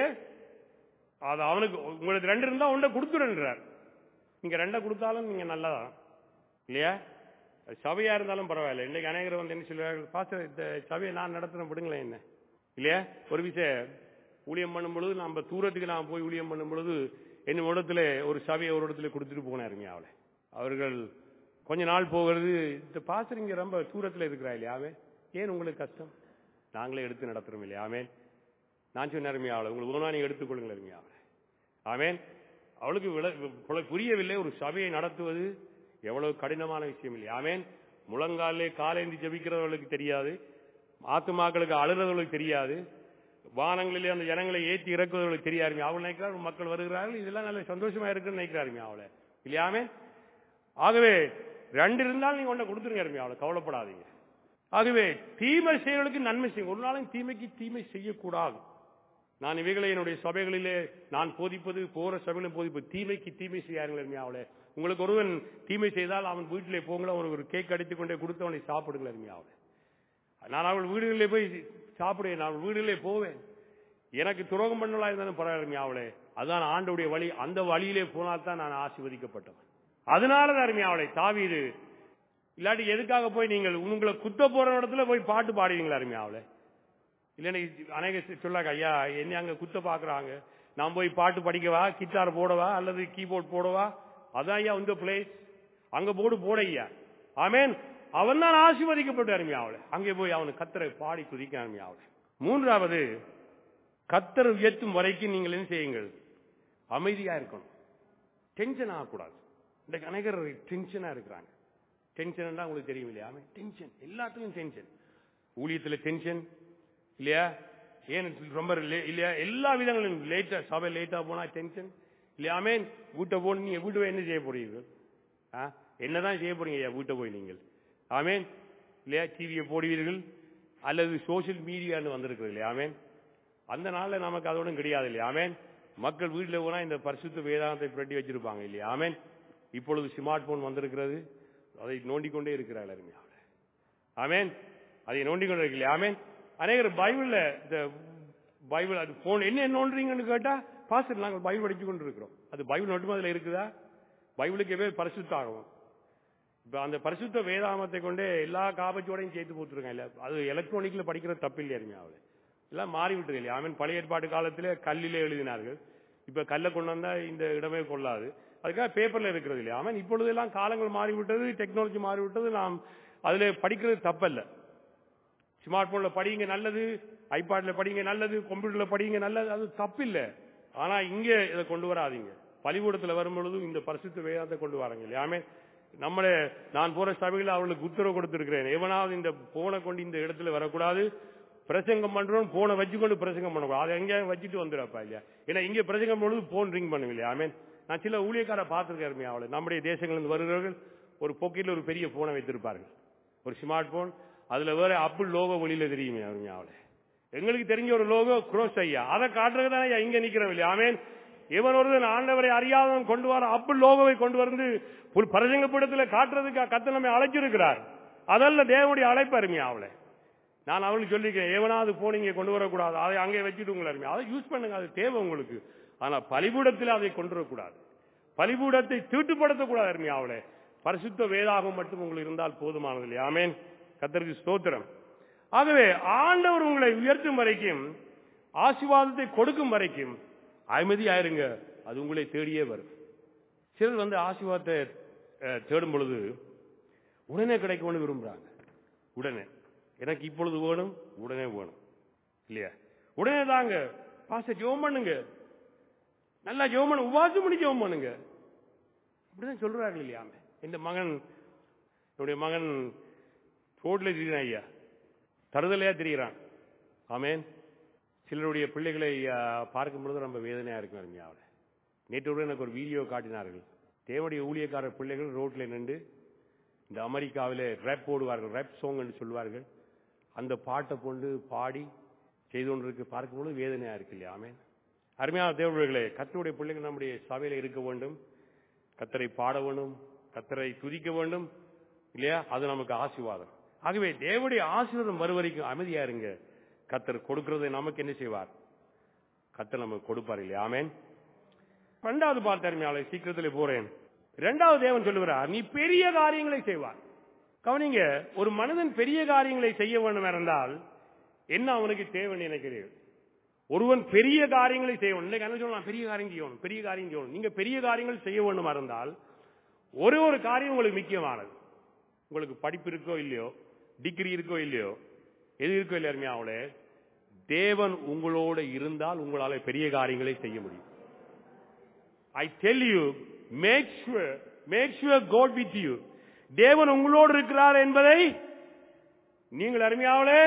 அது அவனுக்கு உங்களுக்கு ரெண்டு இருந்தா ஒன்றை கொடுத்துருன்றார் நீங்க ரெண்டை கொடுத்தாலும் நீங்க நல்லதான் இல்லையா அது சபையா இருந்தாலும் பரவாயில்ல இன்னைக்கு அநேகர் வந்து என்ன சொல்லுவார்கள் பாஸ்டர் இந்த சபையை நான் நடத்துறேன் விடுங்களேன் என்ன இல்லையா ஒரு விஷயம் ஊழியம் பண்ணும் பொழுது நம்ம தூரத்துக்கு நான் போய் ஊழியம் பண்ணும் பொழுது என்ன இடத்துல ஒரு சபையை ஒரு இடத்துல கொடுத்துட்டு போனாருங்க அவளை அவர்கள் கொஞ்ச நாள் போகிறது இந்த பாஸ்டர் இங்க ரொம்ப தூரத்துல இருக்கிறா இல்லையா அவன் ஏன் உங்களுக்கு கஷ்டம் நாங்களே எடுத்து நடத்துறோம் இல்லையா ஆமேன் நான் சொன்ன அருமையாவளை உங்களுக்கு வேணா நீங்க எடுத்துக்கொள்ளுங்க அருமையாவளை ஆமேன் அவளுக்கு விள- புல- புரியவில்லை ஒரு சபையை நடத்துவது எவ்வளவு கடினமான விஷயம் இல்லை ஆமேன் முழங்காலே காலேந்தி ஜபிக்கிறவர்களுக்கு தெரியாது ஆத்துமாக்களுக்கு அழுறவர்களுக்கு தெரியாது வானங்களிலே அந்த ஜனங்களை ஏற்றி இறக்குவதற்கு தெரியாது அவள் நினைக்கிறார் மக்கள் வருகிறார்கள் இதெல்லாம் நல்ல சந்தோஷமா இருக்குன்னு நினைக்கிறாருமே அவளை இல்லையாமே ஆகவே ரெண்டு இருந்தாலும் நீங்க ஒன்றை கொடுத்துருங்க அருமையா அவளை கவலைப்படாதீங்க ஆகவே தீமை செய்வர்களுக்கு நன்மை செய்யும் ஒரு நாளும் தீமைக்கு தீமை செய்யக்கூடாது நான் இவைகளை என்னுடைய சபைகளிலே நான் போதிப்பது போற சபையிலும் போதிப்பது தீமைக்கு தீமை செய்யாருங்கள் அவளே உங்களுக்கு ஒருவன் தீமை செய்தால் அவன் வீட்டிலே போங்கள அவனுக்கு ஒரு கேக் அடித்துக் கொண்டே கொடுத்து அவனை சாப்பிடுங்கள் அருமையாவளே நான் அவள் வீடுகளிலே போய் சாப்பிடுவேன் நான் அவள் வீடுகளிலே போவேன் எனக்கு துரோகம் பண்ணலா இருந்தாலும் பரவாயில்லை அவளே அதுதான் ஆண்டவுடைய வழி அந்த வழியிலே போனால் தான் நான் ஆசீர்வதிக்கப்பட்டவன் அதனால தான் அருமையாவளை தாவீது இல்லாட்டி எதுக்காக போய் நீங்கள் உங்களை குத்த போற இடத்துல போய் பாட்டு பாடுவீங்களா அருமையாவளை இல்லைன்னா அநேக சொல்லாங்க ஐயா என்ன அங்க குத்த பாக்குறாங்க நான் போய் பாட்டு படிக்கவா கிட்டார் போடவா அல்லது கீபோர்ட் போடவா அதான் ஐயா இந்த பிளேஸ் அங்க போடு போட ஐயா ஆமேன் அவன் தான் ஆசீர்வதிக்கப்பட்ட அருமையாவளை அங்கே போய் அவனு கத்தரை பாடி துதிக்க அருமையாவளை மூன்றாவது கத்தர் உயர்த்தும் வரைக்கும் நீங்கள் என்ன செய்யுங்கள் அமைதியா இருக்கணும் டென்ஷன் ஆகக்கூடாது இந்த அநேகர் டென்ஷனா இருக்கிறாங்க டென்ஷன் உங்களுக்கு தெரியும் இல்லையா டென்ஷன் எல்லாத்துக்கும் டென்ஷன் ஊழியத்துல டென்ஷன் இல்லையா ஏன் ரொம்ப லே- இல்லையா எல்லா விதங்களும் லேட்டா சபை லேட்டா போனா டென்ஷன் இல்லையா ஆமேன் வீட்டை போன நீங்க வீட்டை போய் என்ன செய்ய போறீங்க ஆ? என்னதான் செய்ய போறீங்க ஐயா வீட்டை போய் நீங்கள் ஆமேன் இல்லையா டிவியை போடுவீர்கள் அல்லது சோசியல் மீடியான்னு வந்திருக்கிறது இல்லையா ஆமேன் அந்த நாள்ல நமக்கு அதோட கிடையாது இல்லையா ஆமேன் மக்கள் வீட்டில் போனா இந்த பரிசுத்த வேதாந்தத்தை பிரட்டி வச்சிருப்பாங்க இல்லையா ஆமேன் இப்பொழுது ஸ்மார்ட் போன் வந்திருக்கிறது அதை நோண்டிக்கொண்டே இருக்கிறார்கள் அருமையாக ஆமேன் அதை நோண்டிக் கொண்டு இருக்கலையா ஆமேன் அநேகர் பைபிள்ல இந்த பைபிள் அது போன் என்ன நோண்டுறீங்கன்னு கேட்டா பாஸ்டர் நாங்கள் பைபிள் படிச்சு கொண்டு இருக்கிறோம் அது பைபிள் மட்டும் அதுல இருக்குதா பைபிளுக்கு பேர் பரிசுத்தாகும் இப்ப அந்த பரிசுத்த வேதாமத்தை கொண்டே எல்லா காபச்சோடையும் சேர்த்து போட்டுருக்காங்க இல்ல அது எலக்ட்ரானிக்ல படிக்கிறது தப்பு இல்லையா அருமையாவது எல்லாம் மாறி விட்டது இல்லையா அவன் பழைய ஏற்பாட்டு காலத்திலே கல்லிலே எழுதினார்கள் இப்ப கல்லை கொண்டு வந்தா இந்த இடமே கொள்ளாது அதுக்காக பேப்பர்ல இருக்கிறது இல்லையா அவன் இப்பொழுது எல்லாம் காலங்கள் மாறிவிட்டது டெக்னாலஜி மாறிவிட்டது நாம் அதுல படிக்கிறது தப்பல்ல ஸ்மார்ட் போன்ல படிங்க நல்லது ஐபாட்ல படிங்க நல்லது கம்ப்யூட்டர்ல படிங்க நல்லது அது தப்பில்ல ஆனா இங்க இதை கொண்டு வராதீங்க பள்ளிக்கூடத்துல வரும்பொழுது இந்த பரிசுத்த வேதாந்தத்தை கொண்டு வராங்க இல்லையாமே நம்மளே நான் போற சபையில் அவர்களுக்கு உத்தரவு கொடுத்திருக்கிறேன் எவனாவது இந்த போனை கொண்டு இந்த இடத்துல வரக்கூடாது பிரசங்கம் பண்றோம் போனை வச்சுக்கொண்டு பிரசங்கம் பண்ணக்கூடாது அதை எங்க வச்சுட்டு வந்துடுறப்பா இல்லையா ஏன்னா இங்க பிரசங்கம் பொழுது போன் ரிங் பண்ணுங்க இல்லையா ஆமேன் நான் சில ஊழியக்கார பார்த்திருக்கேன் அவளை நம்முடைய தேசங்களிலிருந்து வருகிறவர்கள் ஒரு பாக்கெட்ல ஒரு பெரிய போனை வைத்திருப்பார்கள் ஒரு ஸ்மார்ட் போன் அதுல வேற அப்பிள் லோகோ வெளியில தெரியுமே அவருமையாவில் எங்களுக்கு தெரிஞ்ச ஒரு லோகோ குரோஸ் ஐயா அதை காட்டுறது தான் ஐயா இங்க நிக்கிறோம் இல்லையா ஆமேன் இவன் ஒருவன் ஆண்டவரை அறியாதவன் கொண்டு வர அப்பிள் லோகோவை கொண்டு வந்து பரசங்கப்படத்தில் காட்டுறதுக்கு கத்த நம்மை அழைச்சிருக்கிறார் அதல்ல தேவனுடைய அழைப்பு அருமையாவில் நான் அவளுக்கு சொல்லிக்கிறேன் எவனாவது போன் இங்கே கொண்டு வரக்கூடாது அதை அங்கே வச்சுட்டு உங்களை அருமையா அதை யூஸ் பண்ணுங்க அது தேவை உங்களுக்கு ஆனா பலிபூடத்தில் அதை கொண்டு வரக்கூடாது பலிபூடத்தை தீட்டுப்படுத்தக்கூடாது அருமையாவில் பரிசுத்த வேதாகம் மட்டும் உங்களுக்கு இருந்தால் போதுமானது இல்லையா ஆமேன் கத்தருக்கு ஸ்தோத்திரம் ஆகவே ஆண்டவர் உங்களை உயர்த்தும் வரைக்கும் ஆசீர்வாதத்தை கொடுக்கும் வரைக்கும் அமைதியாயிருங்க அது உங்களை தேடியே வரும் சிலர் வந்து ஆசீர்வாதத்தை அஹ், தேடும் பொழுது உடனே கிடைக்கும்னு விரும்புறாங்க உடனே எனக்கு இப்பொழுது வேணும் உடனே வேணும் இல்லையா உடனே தாங்க பாச ஜெபம் பண்ணுங்க நல்லா ஜெபம் பண்ணு உபாசம் பண்ணி ஜெபம் பண்ணுங்க அப்படிதான் சொல்றாங்க இல்லையாமே இந்த மகன் என்னுடைய மகன் ரோட்ல திரிகிறான் ஐயா தருதலையா திரிகிறான் ஆமேன் சிலருடைய பிள்ளைகளை ஆ, பார்க்கும் பொழுது ரொம்ப வேதனையா இருக்கும் அருமையாவில் நேற்று கூட எனக்கு ஒரு வீடியோ காட்டினார்கள் தேவனுடைய ஊழியக்காரர் பிள்ளைகள் ரோட்ல நின்று இந்த அமெரிக்காவிலே ரேப் போடுவார்கள் ரேப் சாங் என்று சொல்வார்கள் அந்த பாட்டை கொண்டு பாடி செய்து கொண்டிருக்கு பார்க்கும்போது வேதனையா இருக்கு இல்லையா ஆமேன் அருமையான தேவர்களே கத்தருடைய பிள்ளைகள் நம்முடைய சபையில இருக்க வேண்டும் கத்தரை பாட வேண்டும் கத்தரை துதிக்க வேண்டும் இல்லையா அது நமக்கு ஆசீர்வாதம் ஆகவே தேவனுடைய ஆசீர்வாதம் வரும் வரைக்கும் அமைதியா இருங்க கத்தர் கொடுக்கிறதை நமக்கு என்ன செய்வார் கத்தர் நமக்கு கொடுப்பார் இல்லையா ஆமேன் ரெண்டாவது பார்த்தருமையாளை சீக்கிரத்தில் போறேன் இரண்டாவது தேவன் சொல்லுகிறார் நீ பெரிய காரியங்களை செய்வார் கவனிங்க ஒரு மனிதன் பெரிய காரியங்களை செய்ய வேண்டும் இருந்தால் என்ன அவனுக்கு தேவைன்னு நினைக்கிறீர்கள் ஒருவன் பெரிய காரியங்களை செய்ய வேண்டும் இன்னைக்கு என்ன சொல்லலாம் பெரிய காரியம் செய்யணும் பெரிய காரியம் செய்யணும் நீங்க பெரிய காரியங்கள் செய்ய வேண்டுமா இருந்தால் ஒரு ஒரு காரியம் உங்களுக்கு முக்கியமானது உங்களுக்கு படிப்பு இருக்கோ இல்லையோ டிகிரி இருக்கோ இல்லையோ எது இருக்கோ இல்லையா அருமையாவளே தேவன் உங்களோட இருந்தால் உங்களால பெரிய காரியங்களை செய்ய முடியும் I tell you make sure make sure God with you தேவன் உங்களோடு இருக்கிறார் என்பதை நீங்கள் அருமையாவளே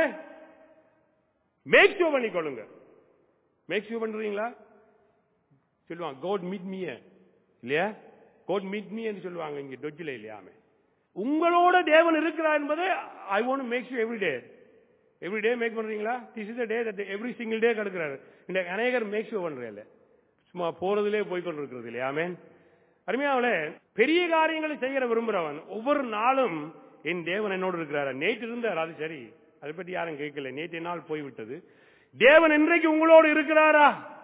மேக் ஷுவர் பண்ணிக்கொள்ளுங்க மேக் ஷுவர் பண்றீங்களா சொல்லுவாங்க கோட் மீட் மீ இல்லையா கோட் மீட் மீ என்று சொல்லுவாங்க இங்க டொஜில இல்லையாமே உங்களோட தேவன் இருக்கிறார் என்பதை I want make sure every day every day make பண்றீங்களா this is day that every single day கிடக்கிறாரு இந்த அநேகர் மேக் ஷூ பண்றேன் சும்மா போறதுலே போய் கொண்டிருக்கிறது இல்லையா ஆமென் அருமையாவளே பெரிய காரியங்களை செய்கிற விரும்புறவன் ஒவ்வொரு நாளும் என் தேவன் என்னோடு இருக்கிறார் நேற்று இருந்தார் அது சரி அதை பற்றி யாரும் கேட்கல நேற்று நாள் போய்விட்டது தேவன் இன்றைக்கு உங்களோடு இருக்கிறாரா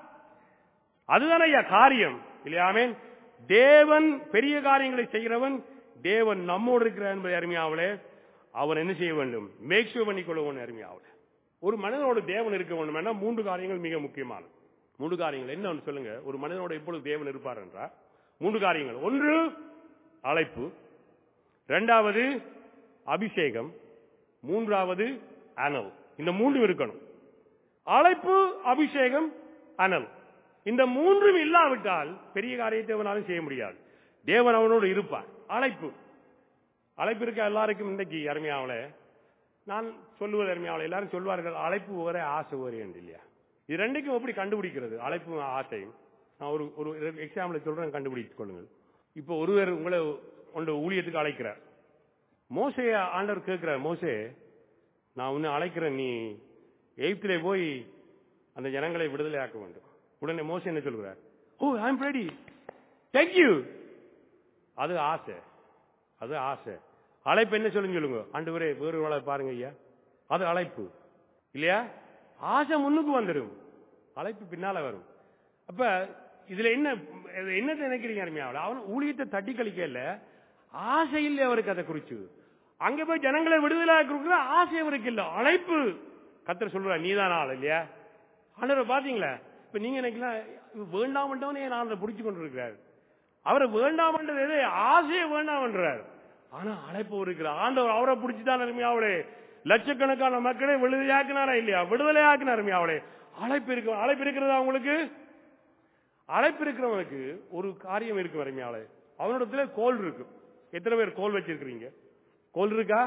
அதுதானே ஐயா காரியம் இல்லையா ஆமென் தேவன் பெரிய காரியங்களை செய்கிறவன் தேவன் நம்மோடு இருக்கிறார் என்பதை அருமையாவலே அவன் என்ன செய்ய வேண்டும் மேக் ஷூர் பண்ணிக்கொள்ளவன் அருமையாவலே ஒரு மனிதனோட தேவன் இருக்க வேண்டும் என மூன்று காரியங்கள் மிக முக்கியமானது மூன்று காரியங்கள் என்ன ஒன்று சொல்லுங்க ஒரு மனிதனோட எப்பொழுது தேவன் இருப்பார் என்றால் மூன்று காரியங்கள் ஒன்று அழைப்பு இரண்டாவது அபிஷேகம் மூன்றாவது அனல் இந்த மூன்றும் இருக்கணும் அழைப்பு அபிஷேகம் அனல் இந்த மூன்றும் இல்லாவிட்டால் பெரிய காரியத்தை அவனாலும் செய்ய முடியாது தேவன் அவனோடு இருப்பார் அழைப்பு அழைப்பு இருக்க எல்லாருக்கும் இன்றைக்கு அருமையாவல நான் சொல்லுவது அருமையாவல எல்லாரும் சொல்வார்கள் அழைப்பு ஒரே ஆசை ஒரே என்று இல்லையா இது ரெண்டுக்கும் எப்படி கண்டுபிடிக்கிறது அழைப்பும் ஆசையும் நான் ஒரு ஒரு எக்ஸாம்பிள் சொல்றேன் கண்டுபிடித்துக் கொள்ளுங்கள் இப்போ ஒருவர் உங்களை உங்க ஊழியத்துக்கு அழைக்கிறார் மோசைய ஆண்டவர் கேட்கிறார் மோசே நான் உன்னை அழைக்கிறேன் நீ எய்த்திலே போய் அந்த ஜனங்களை விடுதலை ஆக்க வேண்டும் உடனே மோசே என்ன சொல்கிறார் oh I am ready thank you அது ஆசை அது ஆசை அழைப்பு என்ன சொல்லுங்க சொல்லுங்க ஆண்டவரே வேறு வேலை பாருங்க ஐயா அது அழைப்பு இல்லையா ஆசை முன்னுக்கு வந்துடும் அழைப்பு பின்னால வரும் அப்ப இதுல என்ன இது என்ன நினைக்கிறீங்க அருமையாவில் அவன் ஊழியத்தை தட்டி கழிக்கல ஆசை இல்லை அவருக்கு அதை குறிச்சு அங்க போய் ஜனங்களை விடுதலை கொடுக்குற ஆசை அவருக்கு இல்ல அழைப்பு கத்தர் சொல்ற நீதான் ஆள் இல்லையா ஆண்டவர் பாத்தீங்களா இப்ப நீங்க நினைக்கலாம் இவர் வேண்டாமட்டவனே நான் அதை பிடிச்சு கொண்டு இருக்கிறார் அவரை வேண்டாமன்றது எது ஆசையை வேண்டாமன்றார் ஆனா அழைப்பு இருக்கிறார் ஆண்டவர் அவரை பிடிச்சுதான் அருமையாவளே லட்சக்கணக்கான மக்களை விடுதலையாக்குனாரா இல்லையா விடுதலையாக்குனார் அருமையாவளே அழைப்பு இருக்கு அழைப்பு இருக்கிறதா உங்களுக்கு அழைப்பு இருக்கிறவனுக்கு ஒரு காரியம் இருக்கு அருமையாவளே அவனிடத்துல கோல் இருக்கு எத்தனை பேர் கோல் வச்சிருக்கிறீங்க கோல் இருக்கா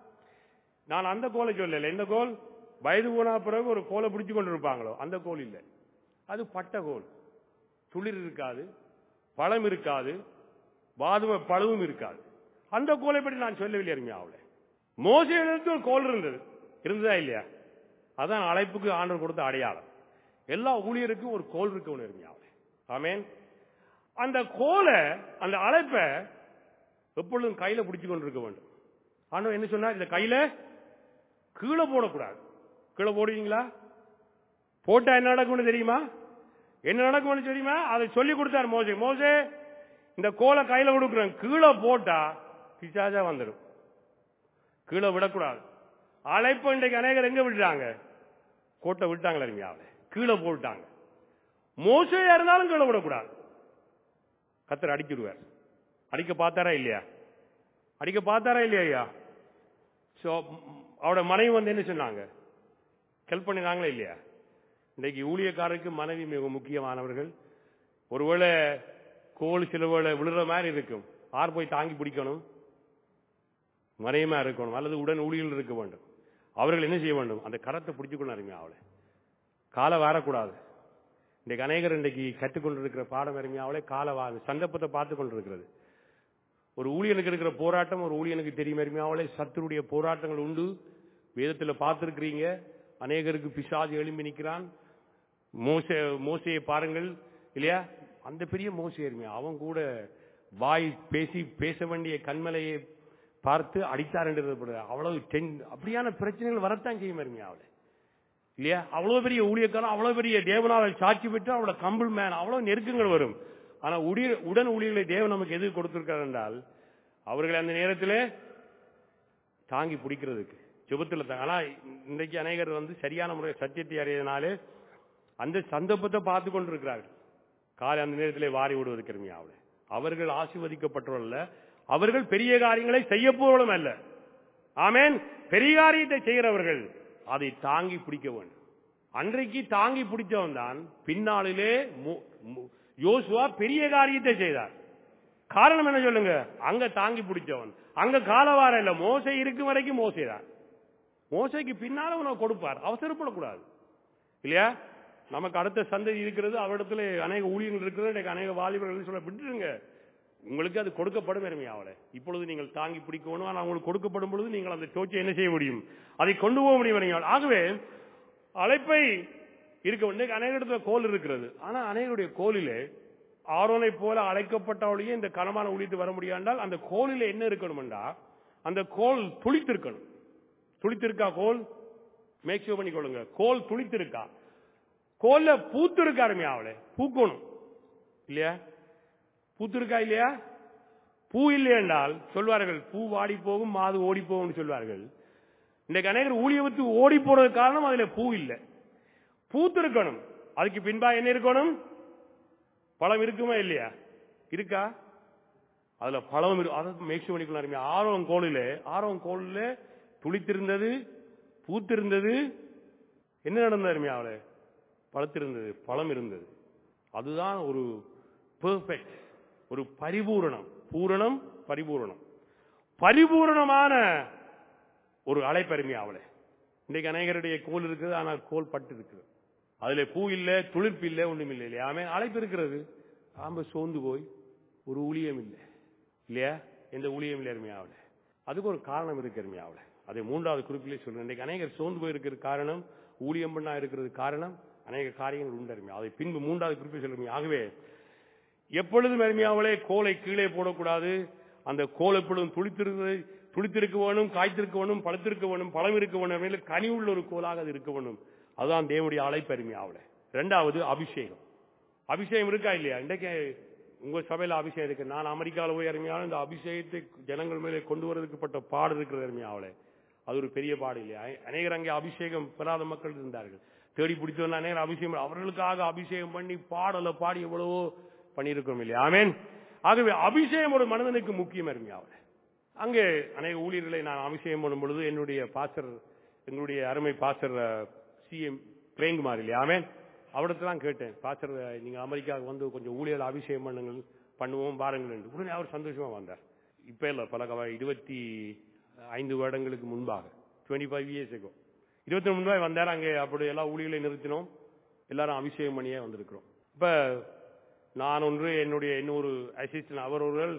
நான் அந்த கோலை சொல்லல எந்த கோல் வயது போனா பிறகு ஒரு கோலை பிடிச்சு கொண்டு இருப்பாங்களோ அந்த கோல் இல்லை அது பட்ட கோல் துளிர் இருக்காது பழம் இருக்காது வாதும பழவும் இருக்காது அந்த கோலை பற்றி நான் சொல்லவில்லை அருமையாவில் மோசையிடத்தில் ஒரு கோல் இருந்தது இருந்ததா இல்லையா அதான் அழைப்புக்கு ஆண்டவர் கொடுத்த அடையாளம் எல்லா ஊழியருக்கும் ஒரு கோல் இருக்கு ஒன்று அருமையாவில் ஆமேன் அந்த கோலை அந்த அழைப்பை எப்பொழுதும் கையில பிடிச்சு கொண்டு இருக்க வேண்டும் ஆண்டவர் என்ன சொன்னார் இந்த கையில கீழே போடக்கூடாது கீழே போடுவீங்களா போட்டா என்ன நடக்கும்னு தெரியுமா என்ன நடக்கும்னு தெரியுமா அதை சொல்லி கொடுத்தார் மோசே மோசே இந்த கோலை கையில கொடுக்குறேன் கீழே போட்டா பிசாஜா வந்துடும் கீழே விடக்கூடாது அழைப்பு இன்றைக்கு அநேகர் எங்க விட்டுட்டாங்க கோட்டை விட்டாங்களா இவங்க கீழே போட்டாங்க மோசையா இருந்தாலும் கீழே விடக்கூடாது கத்தர் அடிக்கிடுவார் அடிக்க பார்த்தாரா இல்லையா அடிக்க பார்த்தாரா இல்லையா ஐயா ஸோ அவரோட மனைவி வந்து என்ன சொன்னாங்க ஹெல்ப் பண்ணினாங்களா இல்லையா இன்றைக்கு ஊழியக்காரருக்கு மனைவி மிக முக்கியமானவர்கள் ஒருவேளை கோல் சில வேளை விழுற மாதிரி இருக்கும் ஆர் போய் தாங்கி பிடிக்கணும் மறையமா இருக்கணும் அல்லது உடன் ஊழியர்கள் இருக்க வேண்டும் அவர்கள் என்ன செய்ய வேண்டும் அந்த கரத்தை பிடிச்சுக்கொண்டு அவளை காலை வாரக்கூடாது இன்றைக்கு அநேகர் இன்றைக்கு கற்றுக்கொண்டிருக்கிற பாடம் அருமையாவளே கால வா சந்தர்ப்பத்தை பார்த்து கொண்டிருக்கிறது ஒரு ஊழியனுக்கு இருக்கிற போராட்டம் ஒரு ஊழியனுக்கு தெரியும் அருமையாவளே சத்துருடைய போராட்டங்கள் உண்டு வேதத்தில் பார்த்திருக்கிறீங்க அநேகருக்கு பிசாஜ் எழும்பி நிற்கிறான் மோச மோசையை பாருங்கள் இல்லையா அந்த பெரிய மோசை அருமையா அவன் கூட வாய் பேசி பேச வேண்டிய கண்மலையை பார்த்து அடித்தார் என்று அவ்வளவு டென் அப்படியான பிரச்சனைகள் வரத்தான் செய்யும் அருமையா அவளை இல்லையா அவ்வளவு பெரிய ஊழியக்காரன் அவ்வளவு பெரிய தேவனால சாட்சி பெற்று அவளோட கம்பிள் மேன் அவ்வளவு நெருக்கங்கள் வரும் ஆனா உடைய உடன் ஊழியர்களை தேவன் நமக்கு எது கொடுத்திருக்கார் என்றால் அவர்களை அந்த நேரத்தில் தாங்கி பிடிக்கிறதுக்கு ஜெபத்தில் தான் ஆனா இன்றைக்கு அநேகர் வந்து சரியான முறை சத்தியத்தை அறியதுனாலே அந்த சந்தர்ப்பத்தை பார்த்து கொண்டிருக்கிறார்கள் காலை அந்த நேரத்தில் வாரி விடுவதற்கு அருமையாவில் அவர்கள் ஆசீர்வதிக்கப்பட்டவர்கள் அல்ல அவர்கள் பெரிய காரியங்களை செய்ய போவதும் அல்ல ஆமேன் பெரிய காரியத்தை செய்கிறவர்கள் அதை தாங்கி பிடிக்க வேண்டும் அன்றைக்கு தாங்கி பிடிச்சவன் தான் பின்னாளிலே மு- மு- யோசுவா பெரிய காரியத்தை செய்தார் காரணம் என்ன சொல்லுங்க அங்க தாங்கி பிடிச்சவன் அங்க காலவாரம் இல்ல மோசை இருக்கும் வரைக்கும் மோசைதான் மோசைக்கு பின்னால உனக்கு கொடுப்பார் அவசரப்படக்கூடாது இல்லையா நமக்கு அடுத்த சந்ததி இருக்கிறது அவரிடத்துல அநேக ஊழியர்கள் இருக்கிறது எனக்கு அநேக வாலிபர்கள் சொல்ல விட்டுருங்க உங்களுக்கு அது கொடுக்கப்படும் அருமையாவல இப்பொழுது நீங்கள் தாங்கி பிடிக்கணும் ஆனால் உங்களுக்கு கொடுக்கப்படும் பொழுது நீங்கள் அந்த டோச்சை என்ன செய்ய முடியும் அதை கொண்டு போக முடியும் அருமையாவல். ஆகவே அழைப்பை இருக்க வேண்டிய அநேக இடத்துல கோல் இருக்கிறது ஆனா அநேகருடைய கோலிலே ஆரோனை போல அழைக்கப்பட்டவளையே இந்த கனமான ஊழியத்து வர முடியாண்டால் அந்த கோலில என்ன இருக்கணும்டா அந்த கோல் துளித்திருக்கணும் துளித்திருக்கா கோல் மேக் ஷூர் பண்ணிக்கொள்ளுங்க கோல் துளித்திருக்கா கோல்ல பூத்து இருக்கா அருமையாவளே பூக்கணும் இல்லையா பூத்து இருக்கா இல்லையா பூ இல்லை என்றால் சொல்வார்கள் பூ வாடி போகும் மாது ஓடி போகும்னு சொல்வார்கள் இன்றைக்கு அநேகர் ஊழியத்துக்கு ஓடி போறதுக்கு காரணம் அதுல பூ இல்லை பூத்து இருக்கணும் அதுக்கு பின்பா என்ன இருக்கணும் பழம் இருக்குமா இல்லையா இருக்கா அதுல பழம் இருக்கு அதை மேக்ஸிமம் பண்ணிக்கலாம் ஆர்வம் கோளிலே ஆர்வம் கோளிலே துளித்திருந்தது பூத்திருந்தது என்ன நடந்தது அருமையா அவளே பழத்திருந்தது பழம் இருந்தது அதுதான் ஒரு பெர்ஃபெக்ட் ஒரு பரிபூரணம் பூரணம் பரிபூரணம் பரிபூரணமான ஒரு அலைப்பெருமை அவளே இன்றைக்கு அநேகருடைய கோல் இருக்குது ஆனால் கோல் பட்டு இருக்குது அதுல பூ இல்ல துளிர்ப்பு இல்ல ஒண்ணும் இல்லை இல்லையா ஆமே அழைப்பு இருக்கிறது ஆம்ப சோர்ந்து போய் ஒரு ஊழியம் இல்லை இல்லையா எந்த ஊழியம் இல்லை அருமையாவில் அதுக்கு ஒரு காரணம் இருக்கு அருமையாவில் அதை மூன்றாவது குறிப்பிலே சொல்றேன் இன்றைக்கு அநேகர் சோர்ந்து போயிருக்கிற காரணம் ஊழியம் பண்ணா இருக்கிறது காரணம் அநேக காரியங்கள் உண்டு அருமையா அதை பின்பு மூன்றாவது குறிப்பில் சொல்லுங்க ஆகவே எப்பொழுதும் அருமையாவளே கோலை கீழே போடக்கூடாது அந்த கோல் எப்பொழுதும் துளித்திருந்தது துளித்திருக்க வேணும் காய்த்திருக்க வேணும் பழத்திருக்க வேணும் பழம் இருக்க வேணும் மேல கனி உள்ள ஒரு கோலாக அது இருக்க வேணும் அதுதான் தேவனுடைய அழைப்பு அருமையாவல ரெண்டாவது அபிஷேகம் அபிஷேகம் இருக்கா இல்லையா இன்றைக்கு உங்க சபையில அபிஷேகம் இருக்கு நான் அமெரிக்காவில் போய் அருமையான இந்த அபிஷேகத்தை ஜனங்கள் மேலே கொண்டு வரதுக்கு பட்ட பாடு இருக்கிறது அருமையாவல அது ஒரு பெரிய பாடு இல்லையா அநேகர் அங்கே அபிஷேகம் பெறாத மக்கள் இருந்தார்கள் தேடி பிடிச்சவங்க அநேகர் அபிஷேகம் அவர்களுக்காக அபிஷேகம் பண்ணி பாடல பாடி எவ்வளவோ பண்ணியிருக்கோம் இல்லையா ஆமேன் ஆகவே அபிஷேகம் ஒரு மனிதனுக்கு முக்கியம் அருமையாவல அங்கே அநேக ஊழியர்களை நான் அபிஷேகம் பண்ணும் பொழுது என்னுடைய பாசர் எங்களுடைய அருமை பாசர் சிஎம் பிரேங்குமார் இல்லையா ஆமேன் அவடத்தெல்லாம் கேட்டேன் பாசர் நீங்க அமெரிக்காவுக்கு வந்து கொஞ்சம் ஊழியர் அபிஷேகம் பண்ணுங்கள் பண்ணுவோம் பாருங்கள் என்று உடனே அவர் சந்தோஷமா வந்தார் இப்ப இல்ல பல கவ- இருபத்தி ஐந்து வருடங்களுக்கு முன்பாக டுவெண்ட்டி ஃபைவ் இயர்ஸ் இருக்கும் இருபத்தி முன்பாக வந்தார் அங்கே அப்படி எல்லா ஊழியர்களை நிறுத்தினோம் எல்லாரும் அபிஷேகம் பண்ணியே வந்திருக்கிறோம் இப்ப நான் ஒன்று என்னுடைய இன்னொரு அசிஸ்டன்ட் அவர் ஒருவர்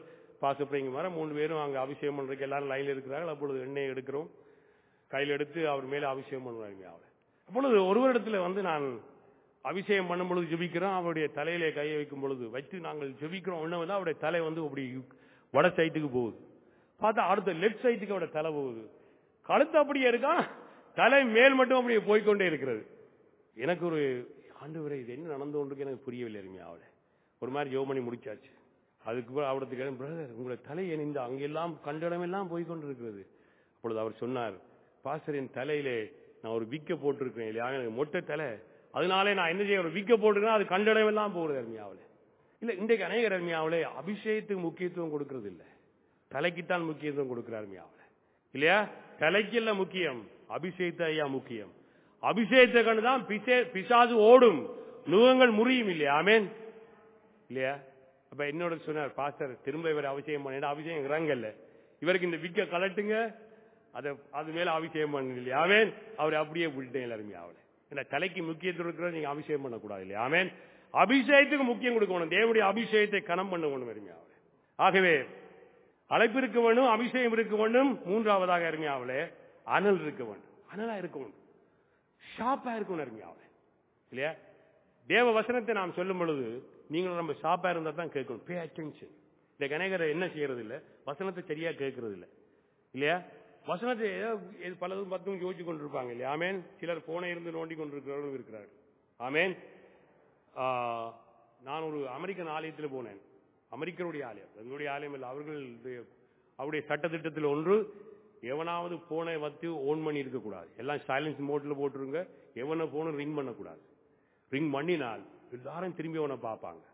பாசப்பிரைங்க வர மூணு பேரும் அங்க அபிஷேகம் பண்றதுக்கு எல்லாரும் லைன்ல இருக்கிறார்கள் அப்பொழுது எண்ணெய் எடுக்கிறோம் கையில் எடுத்து அவர் மேல அபிஷேகம் பண்ணுவாங்க அவளை அப்பொழுது ஒருவரிடத்துல வந்து நான் அபிஷேகம் பண்ணும் பொழுது ஜெபிக்கிறோம் அவருடைய தலையிலே கையை வைக்கும் பொழுது வைத்து நாங்கள் ஜெபிக்கிறோம் ஒண்ணு வந்து அவருடைய தலை வந்து அப்படி வட சைட்டுக்கு போகுது பார்த்தா அடுத்த லெஃப்ட் சைட்டுக்கு அவருடைய தலை போகுது கழுத்து அப்படியே இருக்கான் தலை மேல் மட்டும் அப்படியே போய்க்கொண்டே இருக்கிறது எனக்கு ஒரு ஆண்டு இது என்ன நடந்து கொண்டிருக்கு எனக்கு புரியவில்லை அருமையா அவளை ஒரு மாதிரி ஜெபம் பண்ணி முடிச்சாச்சு அதுக்கு பிறகு அவரத்துக்கு பிரதர் உங்களை தலை எனிந்து அங்கெல்லாம் கண்ட இடமெல்லாம் போய் கொண்டிருக்கிறது அப்பொழுது அவர் சொன்னார் பாஸ்டரின் தலையிலே நான் ஒரு விக்க போட்டிருக்கிறேன் இல்லையா எனக்கு மொட்டை தலை அதனாலே நான் என்ன செய்ய ஒரு விக்க போட்டிருக்கேன் அது கண்ட இடமெல்லாம் போகுது அருமையாவிலே இல்ல இன்றைக்கு அநேகர் அருமையாவிலே அபிஷேகத்துக்கு முக்கியத்துவம் கொடுக்கறது இல்ல தலைக்குத்தான் முக்கியத்துவம் கொடுக்கிறார் அருமையாவிலே இல்லையா தலைக்கு இல்ல முக்கியம் அபிஷேகத்தை ஐயா முக்கியம் அபிஷேகத்தை கண்டுதான் பிசே- பிசாசு ஓடும் நுகங்கள் முறியும் இல்லையா ஆமென் இல்லையா அப்ப என்னோட சொன்னார் பாஸ்டர் திரும்ப இவர் அபிஷேகம் பண்ண அபிஷேகம் இறங்கல்ல இவருக்கு இந்த விக்க கலட்டுங்க அத அது மேல அபிஷேகம் பண்ணு இல்லையா ஆமென் அவரை அப்படியே விட்டேன் எல்லாருமே அவளை ஏன்னா தலைக்கு முக்கியத்துவம் இருக்கிறத நீங்க அபிஷேகம் பண்ணக்கூடாது இல்லையா ஆமென் அபிஷேகத்துக்கு முக்கியம் கொடுக்கணும் தேவனுடைய அபிஷேகத்தை கணம் பண்ண வேணும் அருமையா அவளை ஆகவே அழைப்பு இருக்க வேண்டும் அபிஷேகம் இருக்க வேண்டும் மூன்றாவதாக அருமையாவளே அனல் இருக்க வேண்டும் அனலா இருக்க வேண்டும் ஷாப்பா இருக்கணும் அருமையாவளே இல்லையா தேவ வசனத்தை நாம் சொல்லும் பொழுது நீங்களும் நம்ம ஷாப்பா இருந்தா தான் கேட்கணும் பே அட்டென்ஷன் இந்த கணேகரை என்ன செய்யறது இல்ல வசனத்தை சரியா கேட்கறது இல்ல இல்லையா வசனத்தை ஏதோ எது பலதும் பத்தும் யோசிச்சு கொண்டிருப்பாங்க இல்லையா ஆமேன் சிலர் போனை இருந்து நோண்டி கொண்டிருக்கிறவர்களும் இருக்கிறார்கள் ஆமேன் ஆ, நான் ஒரு அமெரிக்கன் ஆலயத்தில் போனேன் அமெரிக்கருடைய ஆலயம் எங்களுடைய ஆலயம் இல்லை அவர்கள் அவருடைய சட்டத்திட்டத்தில் ஒன்று எவனாவது போனை வத்து ஓன் பண்ணி இருக்கக்கூடாது எல்லாம் சைலன்ஸ் மோட்ல போட்டுருங்க எவனை போனும் ரிங் பண்ணக்கூடாது ரிங் பண்ணினால் எல்லாரும் திரும்பி அவனை பார்ப்பாங்க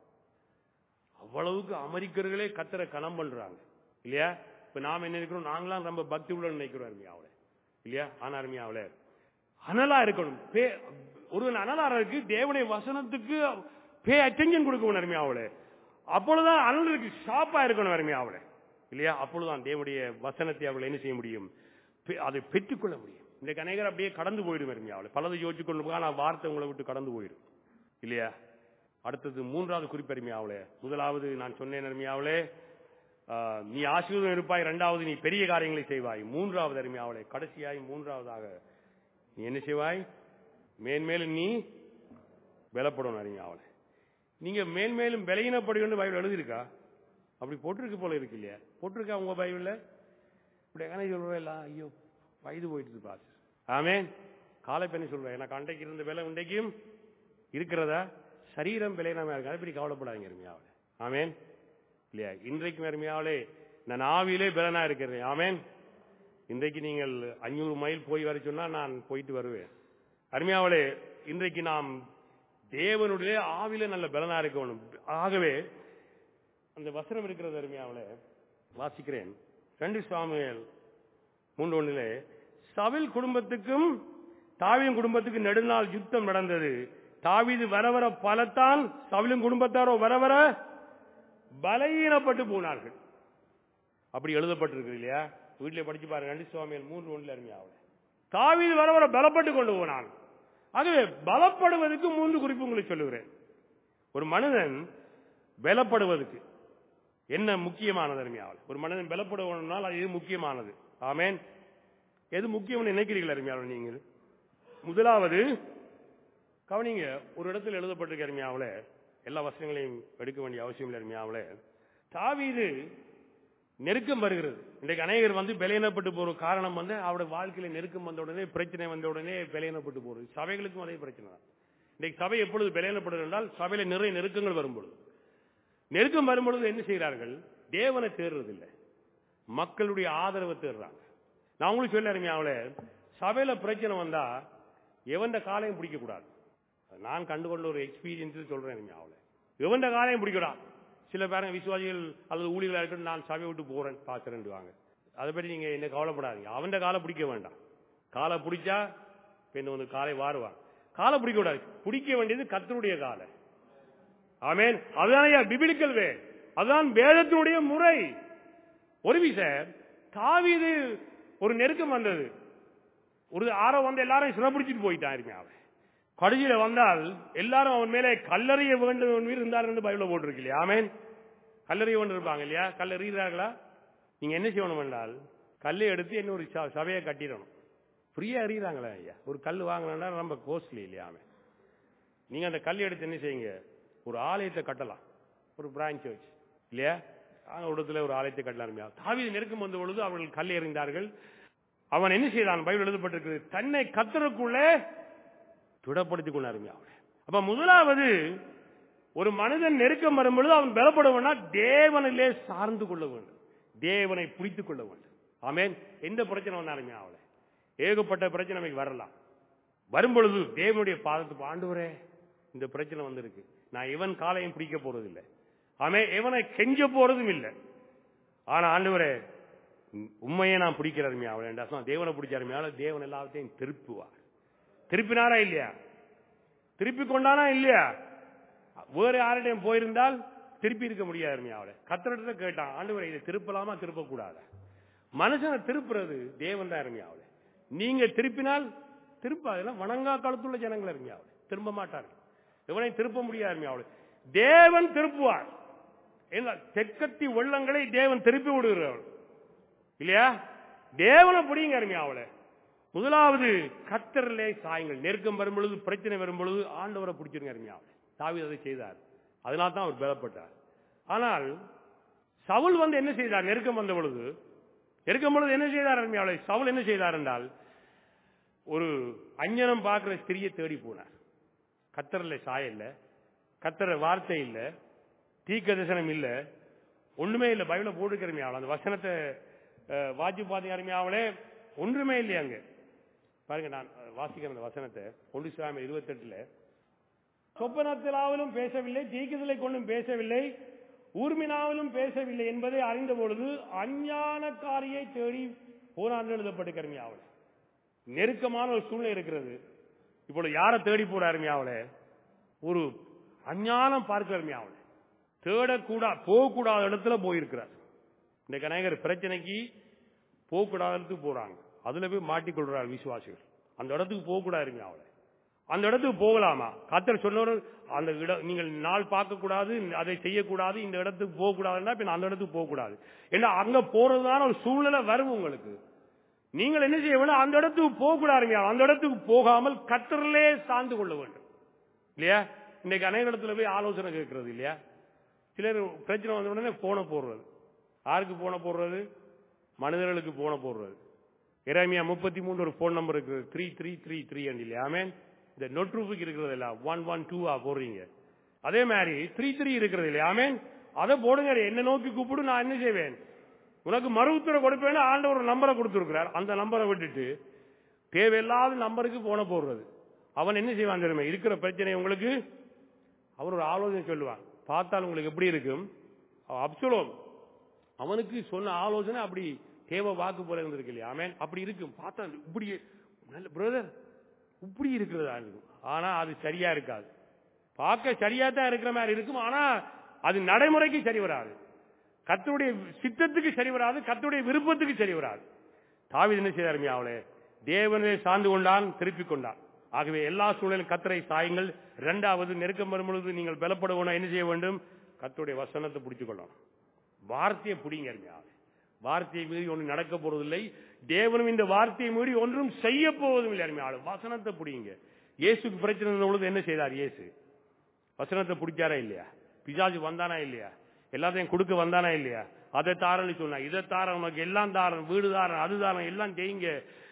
அவ்வளவுக்கு அமெரிக்கர்களே கத்தரை கணம் பண்றாங்க இல்லையா இப்ப நாம என்ன நினைக்கிறோம் நாங்களாம் ரொம்ப பக்தி உள்ள நினைக்கிறோம் அருமையாவளே இல்லையா ஆனா அருமையாவளே அனலா இருக்கணும் பே- ஒருவன் அனலா இருக்கு தேவனுடைய வசனத்துக்கு பே அட்டென்ஷன் கொடுக்கணும் அருமையாவளே அப்பொழுதுதான் அனல் இருக்கு ஷாப்பா இருக்கணும் அருமையாவளே இல்லையா அப்பொழுதுதான் தேவனுடைய வசனத்தை அவர்கள் என்ன செய்ய முடியும் பெ- அதை பெற்றுக்கொள்ள முடியும் இந்த அநேகர் அப்படியே கடந்து போயிடும் அருமையாவளே பலதை யோசிச்சு கொண்டு போக ஆனா வார்த்தை உங்களை விட்டு கடந்து போயிடும் இல்லையா அடுத்தது மூன்றாவது குறிப்பெருமையாவளே முதலாவது நான் சொன்னேன் அருமையாவளே ஆஹ், நீ ஆசீர்வாதம் இருப்பாய் இரண்டாவது நீ பெரிய காரியங்களை செய்வாய் மூன்றாவது அருமையாவளே கடைசியாய் மூன்றாவதாக நீ என்ன செய்வாய் மேன்மேலும் நீ பலப்படணும் அருமையாவளே நீங்க மேன்மேலும் பலகீனப்படுகிறது பைபிள் எழுதியிருக்கா அப்படி போட்டிருக்கு போல இருக்கு இல்லையா போட்டிருக்கா உங்க பைபிள்ல இப்படி எങ്ങനെ சொல்றேன் ஐயோ வயது போயிட்டு பாஸ் ஆமேன் காலை பண்ணி சொல்றேன் எனக்கு அன்றைக்கு இருந்த விலை இன்றைக்கும் இருக்கிறதா சரீரம் விலையினமா இருக்கு அதை பற்றி கவலைப்படாதீங்க அருமையாவளே ஆமேன் இல்லையா இன்றைக்கும் அருமையாவளே நான் ஆவியிலே பலனா இருக்கிறேன் ஆமேன் இன்றைக்கு நீங்கள் அஞ்சூறு மைல் போய் வர சொன்னா நான் போயிட்டு வருவேன் அருமையாவளே இன்றைக்கு நாம் தேவனுடைய ஆவில நல்ல பலனா இருக்கணும் ஆகவே அந்த வசனம் இருக்கிறது அருமையாவளே வாசிக்கிறேன் ரெண்டு சாமுவேல் மூன்று ஒண்ணிலே சவில் குடும்பத்துக்கும் தாவியின் குடும்பத்துக்கும் நெடுநாள் யுத்தம் நடந்தது தாவீது வர வர பலத்தான் சவிலின் குடும்பத்தாரோ வர வர பலகீனப்பட்டு போனார்கள் அப்படி எழுதப்பட்டிருக்கு இல்லையா வீட்டிலே படிச்சு பாருங்க ரெண்டு சுவாமியல் மூன்று ஒன்றில் அருமையாவில் தாவீது வர வர பலப்பட்டு கொண்டு போனான் ஆகவே பலப்படுவதற்கு மூன்று குறிப்பு உங்களுக்கு சொல்லுகிறேன் ஒரு மனிதன் பலப்படுவதற்கு என்ன முக்கியமானது அருமையாவில் ஒரு மனிதன் பலப்படுவனால் அது எது முக்கியமானது ஆமேன் எது முக்கியம்னு நினைக்கிறீர்கள் அருமையாவில் நீங்கள் முதலாவது கவனிங்க ஒரு இடத்துல எழுதப்பட்டிருக்க அருமையாவில் எல்லா வசனங்களையும் எடுக்க வேண்டிய அவசியம் இல்லை அருமையாவில் தாவீது நெருக்கம் வருகிறது இன்றைக்கு அநேகர் வந்து பலகீனப்பட்டு போற காரணம் வந்து அவருடைய வாழ்க்கையில நெருக்கம் வந்த உடனே பிரச்சனை வந்த உடனே பலகீனப்பட்டு போறது சபைகளுக்கும் அதே பிரச்சனை தான் இன்றைக்கு சபை எப்பொழுது பலகீனப்படுது என்றால் சபையில நிறைய நெருக்கங்கள் வரும்பொழுது நெருக்கம் வரும்பொழுது என்ன செய்கிறார்கள் தேவனை தேடுறதில்லை மக்களுடைய ஆதரவை தேடுறாங்க நான் உங்களுக்கு சொல்ல அருமையாவில் சபையில பிரச்சனை வந்தா எவன்ட காலையும் பிடிக்க கூடாது நான் கண்டுகொண்ட ஒரு எக்ஸ்பீரியன்ஸ் சொல்றேன் அருமையாவில் எவன்ட காலையும் பிடிக்கூடாது சில பேருங்க விசுவாசிகள் அல்லது ஊழியர்களா இருக்கட்டும் நான் சபையை விட்டு போறேன் பாக்குறேன் வாங்க அதை பற்றி நீங்க என்ன கவலைப்படாதீங்க அவன்ட காலை பிடிக்க வேண்டாம் காலை பிடிச்சா பெண் வந்து காலை வாருவான் காலை பிடிக்க கூடாது பிடிக்க வேண்டியது கத்தருடைய காலை ஆமேன் அதுதான் பிபிலிக்கல் வே அதுதான் வேதத்தினுடைய முறை ஒரு விஷயம் தாவீது ஒரு நெருக்கம் வந்தது ஒரு ஆரோ வந்து எல்லாரும் சிறப்பிடிச்சிட்டு போயிட்டான் இருமே அவன் கடைசியில வந்தால் எல்லாரும் அவன் மேலே கல்லறிய வேண்டும் மீது இருந்தார் என்று பைபிள போட்டிருக்கு இல்லையா ஆமேன் கல்லறியவன் இருப்பாங்க இல்லையா கல்லறிகிறார்களா நீங்க என்ன செய்யணும் என்றால் கல்லை எடுத்து என்ன ஒரு ச- சபையை கட்டிடணும் ஃப்ரீயா எறிகிறாங்களே ஐயா ஒரு கல் வாங்கினா ரொம்ப கோஸ்ட்லி இல்லையா அவன் நீங்க அந்த கல் எடுத்து என்ன செய்யுங்க ஒரு ஆலயத்தை கட்டலாம் ஒரு பிரான்ச் வச்சு இல்லையா அங்க இடத்துல ஒரு ஆலயத்தை கட்டலாம் தாவீது நெருக்கம் வந்த பொழுது அவர்கள் கல் எறிந்தார்கள் அவன் என்ன செய்தான் பைபிள் எழுதப்பட்டிருக்கிறது தன்னை கத்தருக்குள்ளே துடப்படுத்திக் கொண்டாருங்க அவன் அப்ப முதலாவது ஒரு மனிதன் நெருக்கம் வரும் பொழுது அவன் பலப்படுவனா தேவனிலே சார்ந்து கொள்ள வேண்டும் தேவனை பிடித்துக் கொள்ள வேண்டும் ஆமென் எந்த பிரச்சனை வந்தாலுமே அவளை ஏகப்பட்ட பிரச்சனை நமக்கு வரலாம் வரும்பொழுது தேவனுடைய பாதத்துக்கு ஆண்டவரே இந்த பிரச்சனை வந்திருக்கு நான் இவன் காலையும் பிடிக்க போறது இல்லை ஆமே இவனை கெஞ்ச போறதும் இல்லை ஆனா ஆண்டவரே உம், உண்மையை நான் பிடிக்கிறருமே அவளை தேவனை பிடிச்சாருமையால தேவன் எல்லாத்தையும் திருப்புவார் திருப்பினாரா இல்லையா திருப்பி கொண்டானா இல்லையா வேற யாரிடையும் போயிருந்தால் திருப்பி இருக்க முடியாது அவளை கத்திரத்தை கேட்டான் ஆண்டவரை இதை திருப்பலாமா திருப்ப கூடாதா மனுஷனை திருப்புறது தேவன் தான் இருமையா அவளை நீங்க திருப்பினால் திருப்ப அதெல்லாம் வணங்கா காலத்துள்ள ஜனங்கள் இருமையா அவளை திரும்ப மாட்டார்கள் இவனை திருப்ப முடியாது அவளை தேவன் திருப்புவார் என்ன தெற்கத்தி வெள்ளங்களை தேவன் திருப்பி விடுகிறவர் இல்லையா தேவனை பிடிங்க அருமையா அவளை முதலாவது கத்தரிலே சாயுங்கள் நெருக்கம் வரும் பொழுது பிரச்சனை வரும் பொழுது ஆண்டவரை பிடிச்சிருங்க அருமையா அவளை தாவீது அதை செய்தார் அதனால தான் அவர் பலப்பட்டார் ஆனால் சவுல் வந்து என்ன செய்தார் நெருக்கம் வந்த பொழுது நெருக்கம் பொழுது என்ன செய்தார் அருமையா அவளை சவுல் என்ன செய்தார் என்றால் ஒரு அஞ்ஞனம் பார்க்கிற ஸ்திரியை தேடி போனார் கத்தரில் சாய இல்ல கத்தர வார்த்தை இல்ல தீக்க தரிசனம் இல்ல ஒண்ணுமே இல்ல பைபிள போட்டுக்கிறமே அவளை அந்த வசனத்தை அஹ், வாசி பாத்தீங்க அருமையாவளே ஒன்றுமே இல்லையா அங்க பாருங்க நான் அஹ், வாசிக்கிறேன் அந்த வசனத்தை ஒன்று சாமி இருபத்தெட்டுல சொப்பனத்திலாவிலும் பேசவில்லை தீக்குதலை கொண்டும் பேசவில்லை ஊர்மினாவிலும் பேசவில்லை என்பதை அறிந்த பொழுது அஞ்ஞானக்காரியை தேடி போனான் எழுதப்பட்டிருக்கிறமே அவளை நெருக்கமான ஒரு சூழ்நிலை இருக்கிறது இப்பொழுது யாரை தேடி போறாருமே அவளை ஒரு அஞ்ஞானம் பார்க்கிறமே அவளை தேடக்கூடா போகக்கூடாத இடத்துல போயிருக்கிறார் இந்த அநேகர் பிரச்சனைக்கு போகக்கூடாத இடத்துக்கு போறாங்க அதுல போய் மாட்டிக்கொள்றார் விசுவாசிகள் அந்த இடத்துக்கு போகக்கூடாதுங்க அவளை அந்த இடத்துக்கு போகலாமா கத்தர் சொன்னவர் அந்த இடம் நீங்கள் நாள் பார்க்க கூடாது அதை செய்யக்கூடாது இந்த இடத்துக்கு போக கூடாதுன்னா பின்ன அந்த இடத்துக்கு போக கூடாது ஏன்னா அங்க போறதுதான ஒரு சூழ்நிலை வரும் உங்களுக்கு நீங்கள் என்ன செய்ய வேண்டும் அந்த இடத்துக்கு போக கூடாதுங்க அந்த இடத்துக்கு போகாமல் கத்தரிலே சார்ந்து கொள்ள வேண்டும் இல்லையா இன்னைக்கு அநேக இடத்துல போய் ஆலோசனை கேட்கறது இல்லையா சிலர் பிரச்சனை வந்த உடனே போன போடுறது யாருக்கு போன போடுறது மனிதர்களுக்கு போன போடுறது இறைமையா முப்பத்தி மூணு ஒரு போன் நம்பர் இருக்கு த்ரீ த்ரீ த்ரீ த்ரீ இல்லையா ஆமேன் இந்த நொட்ரூஃபுக்கு இருக்கிறது இல்ல ஒன் ஒன் டூ ஆ போடுறீங்க அதே மாதிரி த்ரீ த்ரீ இருக்கிறது இல்லையா ஆமேன் அதை போடுங்க என்ன நோக்கி கூப்பிடு நான் என்ன செய்வேன் உனக்கு மறு உத்தரவு கொடுப்பேன்னு ஆண்டவர் ஒரு நம்பரை கொடுத்துருக்கிறார் அந்த நம்பரை விட்டுட்டு தேவையில்லாத நம்பருக்கு போன போடுறது அவன் என்ன செய்வான் தெரியுமா இருக்கிற பிரச்சனை உங்களுக்கு அவர் ஒரு ஆலோசனை சொல்லுவான் பார்த்தால் உங்களுக்கு எப்படி இருக்கும் அப்சலோம் அவனுக்கு சொன்ன ஆலோசனை அப்படி தேவ வாக்கு போல இருந்திருக்கு இல்லையா ஆமேன் அப்படி இருக்கும் பார்த்தா இப்படி நல்ல பிரதர் இப்படி இருக்கிறதா இருக்கும் ஆனா அது சரியா இருக்காது பார்க்க சரியா தான் இருக்கிற மாதிரி இருக்கும் ஆனா அது நடைமுறைக்கு சரி வராது கத்தருடைய சித்தத்துக்கு சரி வராது கத்தருடைய விருப்பத்துக்கு சரி வராது தாவீது என்ன செய்தாருமே அவளே தேவனை சார்ந்து கொண்டான் திருப்பிக் கொண்டான் ஆகவே எல்லா சூழலும் கத்தரை சாயுங்கள் இரண்டாவது நெருக்கம் வரும் பொழுது நீங்கள் பலப்படுவோம் என்ன செய்ய வேண்டும் கத்தருடைய வசனத்தை பிடித்துக் கொள்ளணும் வார்த்தையை பிடிங்க அவளே வார்த்தையை மீறி ஒன்றும் நடக்க போறதில்லை தேவனும் இந்த வார்த்தையை மீறி ஒன்றும் செய்ய போவதும் இல்லை அருமையாளு வசனத்தை பிடிங்க இயேசுக்கு பிரச்சனை இருந்த பொழுது என்ன செய்தார் இயேசு வசனத்தை பிடிச்சாரா இல்லையா பிசாசு வந்தானா இல்லையா எல்லாத்தையும் கொடுக்க வந்தானா இல்லையா அதை தாரன்னு சொன்னா இதை தார உனக்கு எல்லாம் தாரன் வீடு தாரன் அது தாரன் எல்லாம் செய்யுங்க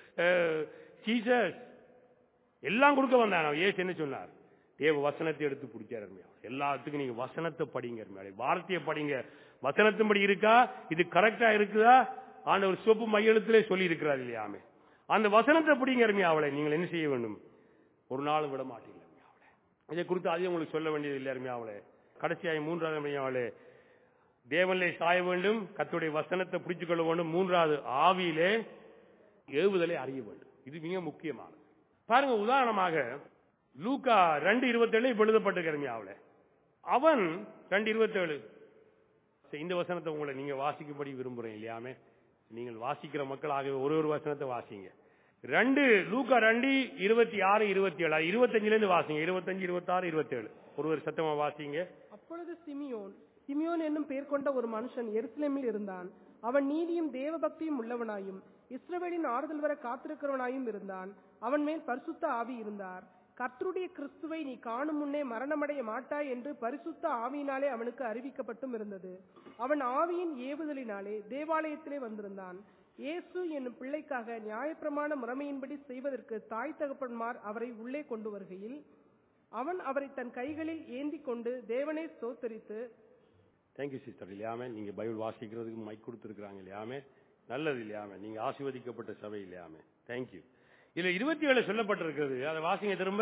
ஜீசஸ் எல்லாம் கொடுக்க வந்தானா ஏசு என்ன சொன்னார் தேவ வசனத்தை எடுத்து பிடிச்சார் அருமையா எல்லாத்துக்கும் நீங்க வசனத்தை படிங்க அருமையா வார்த்தையை படிங்க வசனத்தின்படி இருக்கா இது கரெக்டா இருக்குதா ஆண்டவர் சிவப்பு மையெழுத்திலே சொல்லி இருக்கிறார் இல்லையாமே அந்த வசனத்தை பிடிங்க அருமையா அவளை நீங்கள் என்ன செய்ய வேண்டும் ஒரு நாளும் விட மாட்டீங்க அருமையா அவளை இதை குறித்து அதிகம் உங்களுக்கு சொல்ல வேண்டியது இல்லை அருமையா அவளே கடைசியாக மூன்றாவது அருமையா அவளே தேவனிலே சாய வேண்டும் கத்துடைய வசனத்தை பிடித்துக் கொள்ள வேண்டும் மூன்றாவது ஆவியிலே ஏவுதலை அறிய வேண்டும் இது மிக முக்கியமானது பாருங்க உதாரணமாக லூக்கா ரெண்டு இருபத்தேழு இப்ப எழுதப்பட்டிருக்கிறமே அவளை அவன் ரெண்டு இருபத்தேழு சரி, இந்த வசனத்தை உங்களை நீங்க வாசிக்கும்படி விரும்புறேன் இல்லையாமே நீங்கள் வாசிக்கிற மக்கள் ஆகவே ஒரு ஒரு வசனத்தை வாசிங்க ரெண்டு லூக்கா ரெண்டு இருபத்தி ஆறு இருபத்தி ஏழு இருபத்தஞ்சுல இருந்து வாசிங்க இருபத்தஞ்சு இருபத்தாறு இருபத்தேழு ஒரு ஒரு சத்தமா வாசிங்க அப்பொழுது சிமியோன் சிமியோன் என்னும் பெயர் கொண்ட ஒரு மனுஷன் எருசலேமில் இருந்தான் அவன் நீதியும் தேவபக்தியும் உள்ளவனாயும் இஸ்ரவேலின் ஆறுதல் வர காத்திருக்கிறவனாயும் இருந்தான் அவன் மேல் பரிசுத்த ஆவி இருந்தார் கர்த்தருடைய கிறிஸ்துவை நீ காணும் முன்னே மரணமடைய மாட்டாய் என்று பரிசுத்த ஆவியினாலே அவனுக்கு அறிவிக்கப்பட்டும் இருந்தது அவன் ஆவியின் ஏவுதலினாலே தேவாலயத்திலே வந்திருந்தான் இயேசு என்னும் பிள்ளைக்காக நியாயப்பிரமாண முறைமையின்படி செய்வதற்கு தாய் தகப்பன்மார் அவரை உள்ளே கொண்டு வருகையில் அவன் அவரை தன் கைகளில் ஏந்தி கொண்டு தேவனை ஸ்தோத்தரித்து தேங்க்யூ சிஸ்டர் இல்லையாமே நீங்க பைபிள் வாசிக்கிறதுக்கு மைக் கொடுத்துருக்காங்க இல்லையாமே நல்லது இல்லையாமே நீங்க ஆசீர்வதிக்கப்பட்ட சபை இல்லையாமே தேங்க்யூ இதுல இருபத்தி ஏழு சொல்லப்பட்டிருக்கிறது அதை வாசிங்க திரும்ப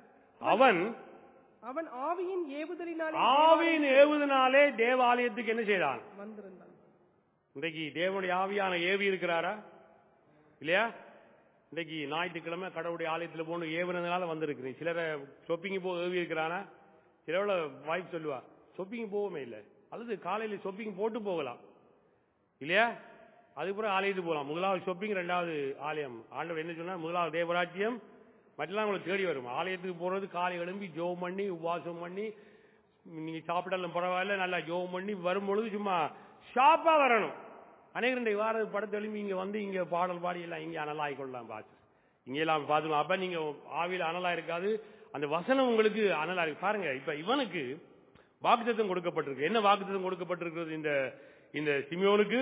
அவன் அவன் ஆவியின் ஏவுதலினாலே ஆவியின் ஏவுதனாலே தேவாலயத்துக்கு என்ன செய்தான் வந்திருந்தான் இன்றைக்கு தேவனுடைய ஆவியான ஏவி இருக்கிறாரா இல்லையா இன்றைக்கு ஞாயிற்றுக்கிழமை கடவுளுடைய ஆலயத்தில் போகணும் ஏவுனதுனால வந்திருக்கிறேன் சிலரை ஷாப்பிங் போக ஏவி இருக்கிறானா சிலரோட வாய்ப்பு சொல்லுவா ஷாப்பிங் போகவே இல்லை அல்லது காலையில் ஷாப்பிங் போட்டு போகலாம் இல்லையா அதுக்கப்புறம் ஆலயத்துக்கு போகலாம் முதலாவது ஷாப்பிங் ரெண்டாவது ஆலயம் ஆண்டவர் என்ன சொன்னா முதலாவது தேவராஜ்யம் மற்றெல்லாம் உங்களுக்கு தேடி வரும் ஆலயத்துக்கு போறது காலை எழும்பி ஜோம் பண்ணி உபவாசம் பண்ணி நீங்க சாப்பிட்டாலும் பரவாயில்ல நல்லா ஜோம் பண்ணி வரும்பொழுது சும்மா ஷாப்பா வரணும் அநேக ரெண்டு வார படத்தை எழுப்பி இங்க வந்து இங்க பாடல் பாடி எல்லாம் இங்க அனலா ஆகிக்கொள்ளலாம் பார்த்து இங்க எல்லாம் பார்த்துக்கலாம் அப்ப நீங்க ஆவியில அனலா இருக்காது அந்த வசனம் உங்களுக்கு அனலா இருக்கு பாருங்க இப்ப இவனுக்கு வாக்குத்தத்தம் கொடுக்கப்பட்டிருக்கு என்ன வாக்குத்தத்தம் கொடுக்கப்பட்டிருக்கிறது இந்த இந்த சிமியோனுக்கு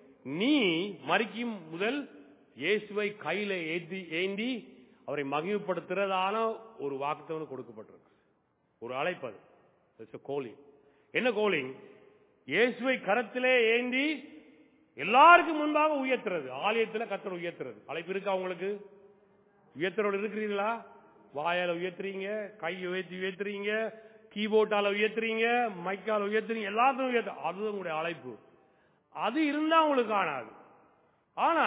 நீ மறிக்கும் முதல் இயேசுவை கையில ஏந்தி ஏந்தி அவரை மகிழ்ப்படுத்துறதான ஒரு வாக்குத்தவனுக்கு கொடுக்கப்பட்டிருக்கு ஒரு அழைப்பது கோலிங் என்ன கோலிங் இயேசுவை கரத்திலே ஏந்தி எல்லாருக்கும் முன்பாக உயர்த்துறது ஆலயத்துல கத்தர் உயர்த்துறது அழைப்பு இருக்கா உங்களுக்கு உயர்த்துறோடு இருக்கிறீங்களா வாயால உயர்த்துறீங்க கை உயர்த்தி உயர்த்துறீங்க கீபோர்டால உயர்த்துறீங்க மைக்கால உயர்த்துறீங்க எல்லாத்தையும் உயர்த்து அது உங்களுடைய அழைப்பு அது இருந்தா உங்களுக்கு காணாது ஆனா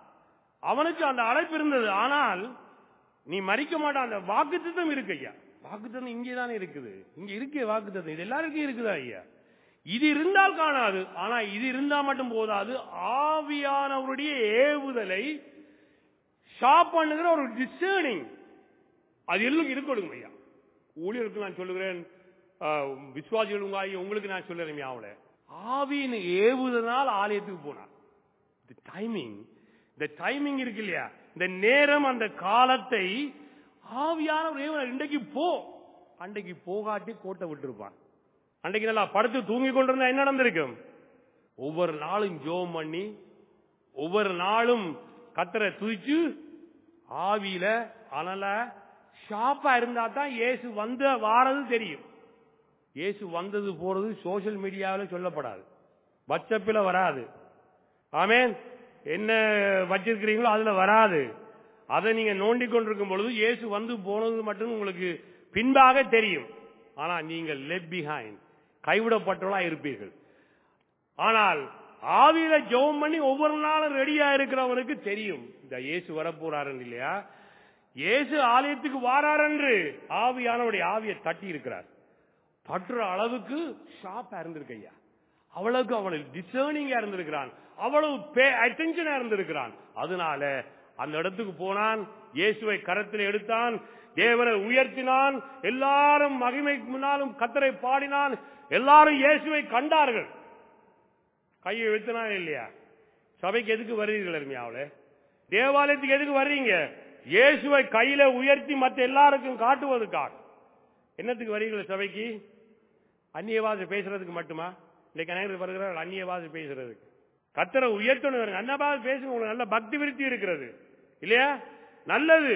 அவனுக்கு அந்த அழைப்பு இருந்தது ஆனால் நீ மறிக்க மாட்டான் அந்த வாக்குத்தத்தம் இருக்கு ஐயா வாக்குத்தத்தம் இங்கே தானே இருக்குது இங்க இருக்கே வாக்குத்தத்தம் இது எல்லாருக்கும் இருக்குதா ஐயா இது இருந்தால் காணாது ஆனா இது இருந்தா மட்டும் போதாது ஆவியானவருடைய ஏவுதலை ஷாப் பண்ணுகிற ஒரு டிசர்னிங் அது எல்லாம் இருக்கணும் ஐயா ஊழியருக்கு நான் சொல்லுகிறேன் விசுவாசிகள் உங்க உங்களுக்கு நான் சொல்லுறேன் அவளை ஆவியின் ஏவுதனால் ஆலயத்துக்கு போனார் டைமிங் இந்த டைமிங் இருக்கு இல்லையா இந்த நேரம் அந்த காலத்தை ஆவியான ஒரு இன்றைக்கு போ அன்றைக்கு போகாட்டி கோட்டை விட்டுருப்பான் அன்றைக்கு நல்லா படுத்து தூங்கி கொண்டிருந்தா என்ன நடந்திருக்கும் ஒவ்வொரு நாளும் ஜோம் பண்ணி ஒவ்வொரு நாளும் கத்தரை துதிச்சு ஆவியில அனல ஷாப்பா இருந்தா தான் இயேசு வந்த வாரது தெரியும் இயேசு வந்தது போறது சோசியல் மீடியாவில் சொல்லப்படாது வாட்ஸ்அப்பில் வராது ஆமேன் என்ன வச்சிருக்கிறீங்களோ அதுல வராது அதை நீங்க நோண்டி கொண்டிருக்கும் பொழுது இயேசு வந்து போனது மட்டும் உங்களுக்கு பின்பாக தெரியும் ஆனா நீங்கள் லெப் பிஹைண்ட் கைவிடப்பட்டவளா இருப்பீர்கள் ஆனால் ஆவியில ஜெபம் பண்ணி ஒவ்வொரு நாளும் ரெடியா இருக்கிறவனுக்கு தெரியும் இந்த இயேசு வரப்போறாருன்னு இல்லையா இயேசு ஆலயத்துக்கு வாரார் என்று ஆவியானவருடைய ஆவியை தட்டி இருக்கிறார் தட்டுற அளவுக்கு ஷாப்பா இருந்திருக்கு ஐயா அவ்வளவுக்கு அவனுக்கு டிசர்னிங்கா இருந்திருக்கிறான் அவ்வளவு பே அட்டென்ஷனா இருந்திருக்கிறான் அதனால அந்த இடத்துக்கு போனான் இயேசுவை கரத்தில் எடுத்தான் தேவனை உயர்த்தினான் எல்லாரும் மகிமைக்கு முன்னாலும் கத்தரை பாடினான் எல்லாரும் இயேசுவை கண்டார்கள் கையை வைத்தினா இல்லையா சபைக்கு எதுக்கு வருவீர்கள் அருமையாவில் தேவாலயத்துக்கு எதுக்கு வர்றீங்க இயேசுவை கையில உயர்த்தி மற்ற எல்லாருக்கும் காட்டுவதற்காக என்னத்துக்கு வரீர்கள் சபைக்கு அந்நியவாசி பேசுறதுக்கு மட்டுமா இன்னைக்கு அனைவரும் வருகிறார்கள் அந்நியவாசி பேசுறதுக்கு கத்தரை உயர்த்தணும் அன்னபாவது பேசுங்க உங்களுக்கு நல்ல பக்தி விருத்தி இருக்கிறது இல்லையா நல்லது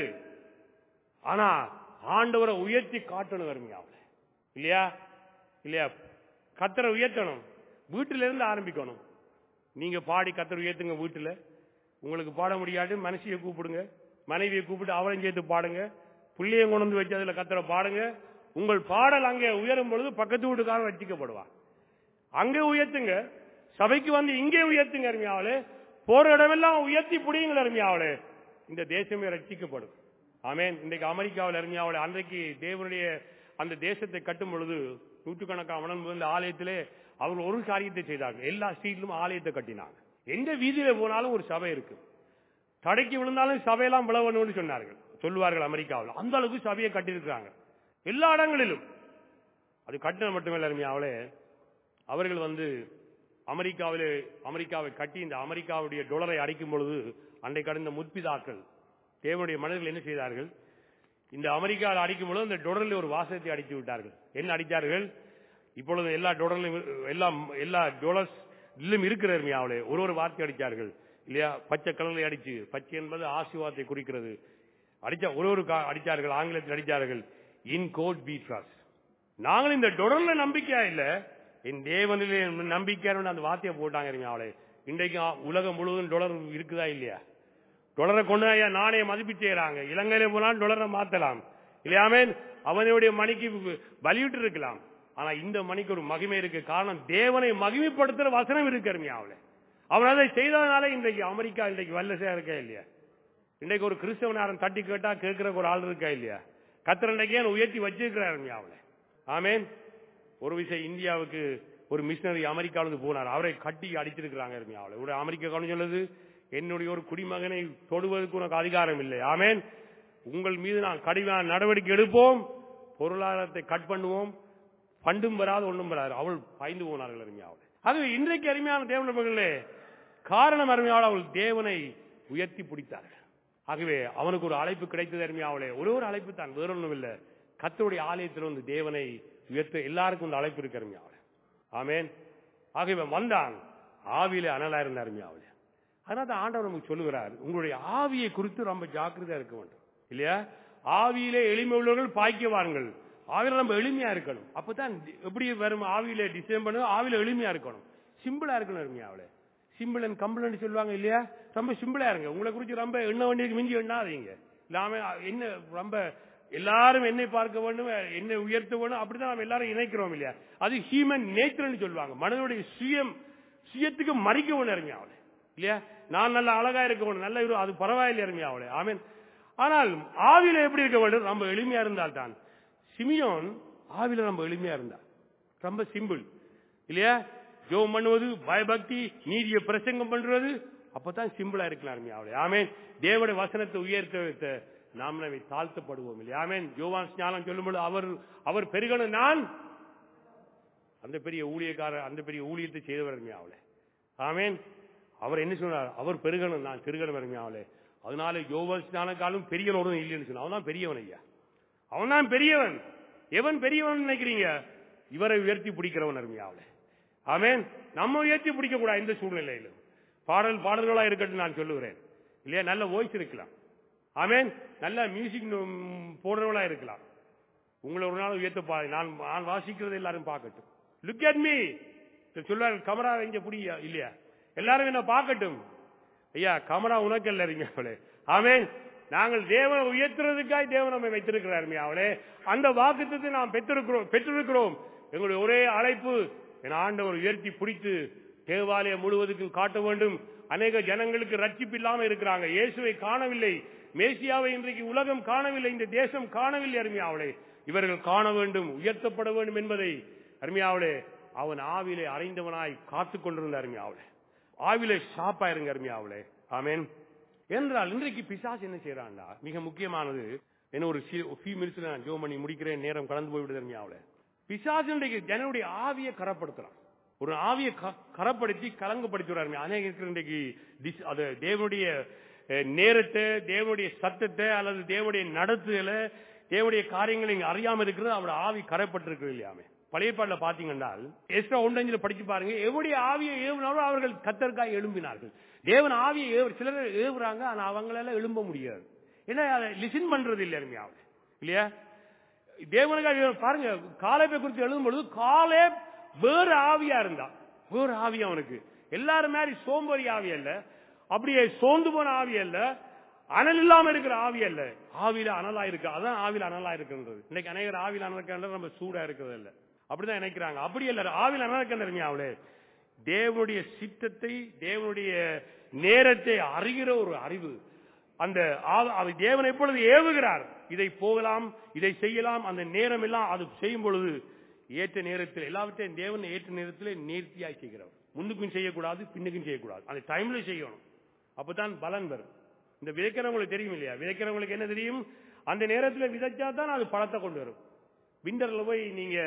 ஆனா ஆண்டவரை உயர்த்தி காட்டணும் வருமையாவில் இல்லையா இல்லையா கத்தரை உயர்த்தணும் வீட்டில இருந்து ஆரம்பிக்கணும் நீங்க பாடி கத்தரை உயர்த்துங்க வீட்டுல உங்களுக்கு பாட முடியாது மனசியை கூப்பிடுங்க மனைவியை கூப்பிட்டு அவளையும் சேர்த்து பாடுங்க புள்ளையும் கொண்டு வந்து வச்சு அதுல கத்தரை பாடுங்க உங்கள் பாடல் அங்கே உயரும் பொழுது பக்கத்து வீட்டுக்காரன் வச்சிக்கப்படுவா அங்கே உயர்த்துங்க சபைக்கு வந்து இங்கே உயர்த்துங்க அருமையாவளே போற இடமெல்லாம் உயர்த்தி புடியுங்கள் அருமையாவளே இந்த தேசமே ரட்சிக்கப்படும் ஆமேன் இன்றைக்கு அமெரிக்காவில் அருமையாவளே அன்றைக்கு தேவனுடைய அந்த தேசத்தை கட்டும் பொழுது நூற்றுக்கணக்கான மனம் வந்து ஆலயத்திலே அவர் ஒரு காரியத்தை செய்தார்கள் எல்லா ஸ்ட்ரீட்லும் ஆலயத்தை கட்டினாங்க எந்த வீதியில போனாலும் ஒரு சபை இருக்கு தடைக்கு விழுந்தாலும் சபையெல்லாம் விளவணும்னு சொன்னார்கள் சொல்லுவார்கள் அமெரிக்காவில் அந்த அளவுக்கு சபையை கட்டியிருக்கிறாங்க எல்லா இடங்களிலும் அது கட்டின மட்டுமே அருமையாவளே அவர்கள் வந்து அமெரிக்காவிலே அமெரிக்காவை கட்டி இந்த அமெரிக்காவுடைய டொலரை அடிக்கும் பொழுது அன்றை கடந்த முற்பிதாக்கள் தேவனுடைய மனிதர்கள் என்ன செய்தார்கள் இந்த அமெரிக்காவில் அடிக்கும் பொழுது அந்த டொலரில் ஒரு வாசகத்தை அடித்து விட்டார்கள் என்ன அடித்தார்கள் இப்பொழுது எல்லா டொலர்லையும் எல்லாம் எல்லா டொலர்ஸ்லும் இருக்கிற அவளே ஒரு ஒரு வார்த்தை அடித்தார்கள் இல்லையா பச்சை கலரில் அடிச்சு பச்சை என்பது ஆசீர்வாதத்தை குறிக்கிறது அடிச்சா ஒரு ஒரு கா- அடித்தார்கள் ஆங்கிலத்தில் அடித்தார்கள் இன் கோட் பி ட்ரஸ்ட் நாங்கள் இந்த டொலர்ல நம்பிக்கையா இல்ல என் தேவனிலே நம்பிக்கையான அந்த வார்த்தையை போட்டாங்க இருங்க அவளே இன்றைக்கு ஆ- உலகம் முழுவதும் டொலர் இருக்குதா இல்லையா டொலரை கொண்டு ஐயா நாணய மதிப்பு செய்யறாங்க இலங்கையில போனால் டொலரை மாத்தலாம் இல்லையாமே அவனுடைய மணிக்கு பலியிட்டு இருக்கலாம் ஆனா இந்த மணிக்கு ஒரு மகிமை இருக்கு காரணம் தேவனை மகிமைப்படுத்துற வசனம் இருக்கு அருமையாவில் அவன் அதை செய்ததுனால இன்றைக்கு அமெரிக்கா இன்றைக்கு வல்லசையா இருக்கா இல்லையா இன்றைக்கு ஒரு கிறிஸ்தவனாரன் தட்டி கேட்டா கேட்கிற ஒரு ஆள் இருக்கா இல்லையா கத்திர இன்றைக்கு ஏன் உயர்த்தி வச்சிருக்கிறார் அருமையாவில் ஆமேன் ஒரு விஷயம் இந்தியாவுக்கு ஒரு மிஷினரி அமெரிக்காவிலிருந்து போனார் அவரை கட்டி அடிச்சிருக்கிறாங்க அருமையாவில் ஒரு அமெரிக்கா கவனம் சொல்லுது என்னுடைய ஒரு குடிமகனை தொடுவதற்கு உனக்கு அதிகாரம் இல்லை ஆமேன் உங்கள் மீது நான் கடுமையான நடவடிக்கை எடுப்போம் பொருளாதாரத்தை கட் பண்ணுவோம் பண்டும் வராது ஒன்றும் வராது அவள் பாய்ந்து போனார்கள் அருமையாவில் ஆகவே இன்றைக்கு அருமையான தேவனர்களே காரணம் அருமையாவில் அவள் தேவனை உயர்த்தி பிடித்தார்கள் ஆகவே அவனுக்கு ஒரு அழைப்பு கிடைத்தது அருமையாவளே ஒரே ஒரு அழைப்பு தான் வேற ஒன்றும் இல்லை கத்தருடைய ஆலயத்தில் வந்து தேவனை உயர்த்த எல்லாருக்கும் இந்த அழைப்பு இருக்கு அருமையாவளே ஆமேன் ஆகவே வந்தான் ஆவியிலே அனலா இருந்த அருமையாவளே அதனால தான் ஆண்டவர் நமக்கு சொல்லுகிறார் உங்களுடைய ஆவியை குறித்து ரொம்ப ஜாக்கிரதையா இருக்க வேண்டும் இல்லையா ஆவியிலே எளிமை உள்ளவர்கள் பாய்க்கவார்கள் ஆவியில நம்ம எளிமையா இருக்கணும் அப்பதான் எப்படி வரும் ஆவியில டிசைன் பண்ண ஆவியில எளிமையா இருக்கணும் சிம்பிளா இருக்கணும் அருமையாவளே சிம்பிள் அண்ட் கம்பளன்னு சொல்லுவாங்க இல்லையா ரொம்ப சிம்பிளா இருங்க உங்களை குறித்து ரொம்ப எண்ண வேண்டியதுக்கு மிஞ்சி எண்ணாதீங்க இல்லாம என்ன ரொம்ப எல்லாரும் என்னை பார்க்க வேண்டும் என்னை உயர்த்த வேண்டும் அப்படிதான் நம்ம எல்லாரும் இணைக்கிறோம் இல்லையா அது ஹியூமன் நேச்சர்னு சொல்லுவாங்க மனிதனுடைய சுயம் சுயத்துக்கு மறிக்க வேணும் இறங்கி அவளை இல்லையா நான் நல்ல அழகா இருக்க வேண்டும் நல்ல இரு- அது பரவாயில்லை இறங்கி அவளை ஆமீன் ஆனால் ஆவியில எப்படி இருக்க வேண்டும் ரொம்ப எளிமையா இருந்தால் தான் சிமியோன் ஆவில ரொம்ப எளிமையா இருந்தார் ரொம்ப சிம்பிள் இல்லையா ஜோம் பண்ணுவது பயபக்தி நீதியை பிரசங்கம் பண்றது அப்பதான் சிம்பிளா இருக்கலாம் அருமையா அவளே ஆமேன் தேவனுடைய வசனத்தை உயர்த்த நாம் நம்மை தாழ்த்தப்படுவோம் இல்லையா ஆமேன் யோவான் ஞானம் சொல்லும்போது அவர் அவர் பெருகணும் நான் அந்த பெரிய ஊழியக்காரர் அந்த பெரிய ஊழியத்தை செய்தவர் அருமையா அவளே ஆமேன் அவர் என்ன சொன்னார் அவர் பெருகணும் நான் பெருகணும் அருமையா அவளே அதனால யோவான் ஞானக்காலும் பெரியவனோடும் இல்லைன்னு சொன்னான் அவன் தான் பெரியவன் ஐயா அவன் தான் பெரியவன் எவன் பெரியவன் நினைக்கிறீங்க இவரை உயர்த்தி பிடிக்கிறவன் அருமையாவல ஆமேன் நம்ம உயர்த்தி பிடிக்க கூடாது இந்த சூழ்நிலையில பாடல் பாடல்களா இருக்கட்டும் நான் சொல்லுகிறேன் இல்லையா நல்ல வாய்ஸ் இருக்கலாம் ஆமேன் நல்ல மியூசிக் போடுறவளா இருக்கலாம் உங்களை ஒரு நாள் உயர்த்த பா நான் நான் வாசிக்கிறது எல்லாரும் பார்க்கட்டும் லுக் அட் மீ சொல்லுவாங்க கமரா இங்க புடியா இல்லையா எல்லாரும் என்ன பார்க்கட்டும் ஐயா கமரா உனக்கு அல்ல அவளே ஆமேன் நாங்கள் தேவனை உயர்த்துறதுக்காய் தேவன் நம்மை வைத்திருக்கிறார் அவளே அந்த வாக்குத்தத்தை நாம் பெற்றிருக்கிறோம் பெற்றிருக்கிறோம் எங்களுடைய ஒரே அழைப்பு என் ஆண்டவர் உயர்த்தி பிடித்து தேவாலயம் முழுவதுக்கும் காட்ட வேண்டும் அநேக ஜனங்களுக்கு ரட்சிப்பு இல்லாம இருக்கிறாங்க இயேசுவை காணவில்லை மேசியாவை இன்றைக்கு உலகம் காணவில்லை இந்த தேசம் காணவில்லை அருமையாவளே இவர்கள் காண வேண்டும் உயர்த்தப்பட வேண்டும் என்பதை அருமையாவளே அவன் ஆவிலே அறைந்தவனாய் காத்து கொண்டிருந்த அருமையாவளே ஆவிலே ஷாப்பா இருங்க அருமையாவளே ஆமேன் என்றால் இன்றைக்கு பிசாசு என்ன செய்யறான்டா மிக முக்கியமானது என்ன ஒரு ஃபியூ மினிட்ஸ்ல நான் ஜோ பண்ணி முடிக்கிறேன் நேரம் கடந்து போய்விடுது அருமையாவளே பிசாசு இன்றைக்கு ஜனனுடைய ஆவியை கரப்படுத்துறான் ஒரு ஆவியை க- கரப்படுத்தி கலங்கப்படுத்துறாரு அநேக இருக்கிற இன்றைக்கு dis- அது தேவனுடைய அஹ், நேரத்தை தேவனுடைய சத்தத்தை அல்லது தேவனுடைய நடத்துதலை தேவனுடைய காரியங்களை இங்க அறியாம இருக்கிறது அவரோட ஆவி கரைப்பட்டிருக்கிறது இல்லையாமே பழைய பாடல பாத்தீங்கன்னா எஸ்ரா ஒன்றஞ்சில படிச்சு பாருங்க எவருடைய ஆவியை ஏவினாலும் அவர்கள் கத்தற்காய் எழும்பினார்கள் தேவன் ஆவியை ஏவு சிலர் ஏவுறாங்க ஆனா அவங்களால எழும்ப முடியாது ஏன்னா அதை லிசன் பண்றது இல்லை அருமையாவது இல்லையா தேவனுக்காக பாருங்க காலேபை குறித்து எழுதும் பொழுது காலே வேறு ஆவியா இருந்தான் வேறு ஆவி அவனுக்கு எல்லாரும் மாதிரி சோம்பேறி ஆவி அல்ல அப்படியே சோர்ந்து போன ஆவி அல்ல அனல் இல்லாம இருக்கிற ஆவி அல்ல ஆவியில அனலா இருக்கு அதான் ஆவியில அனலா இருக்குன்றது இன்னைக்கு அநேகர் ஆவியில அனல் இருக்கின்றது நம்ம சூடா இருக்கிறது இல்ல அப்படிதான் நினைக்கிறாங்க அப்படி இல்ல ஆவியில அனல் இருக்கின்றீங்க அவளே தேவனுடைய சித்தத்தை தேவனுடைய நேரத்தை அறிகிற ஒரு அறிவு அந்த ஆ- அது தேவன் எப்பொழுது ஏவுகிறார் இதை போகலாம் இதை செய்யலாம் அந்த நேரம் எல்லாம் அது செய்யும் பொழுது ஏற்ற நேரத்தில் எல்லாவற்றையும் தேவன் ஏற்ற நேரத்தில் நேர்த்தியாய் செய்கிறவர் முன்னுக்கும் செய்யக்கூடாது பின்னுக்கும் செய்யக்கூடாது அந்த டைம்ல செய்யணும் அப்பதான் பலன் வரும் இந்த விதைக்கிறவங்களுக்கு தெரியும் இல்லையா விதைக்கிறவங்களுக்கு என்ன தெரியும் அந்த நேரத்தில் விதைச்சா தான் அது பழத்தை கொண்டு வரும் விண்டர்ல போய் நீங்க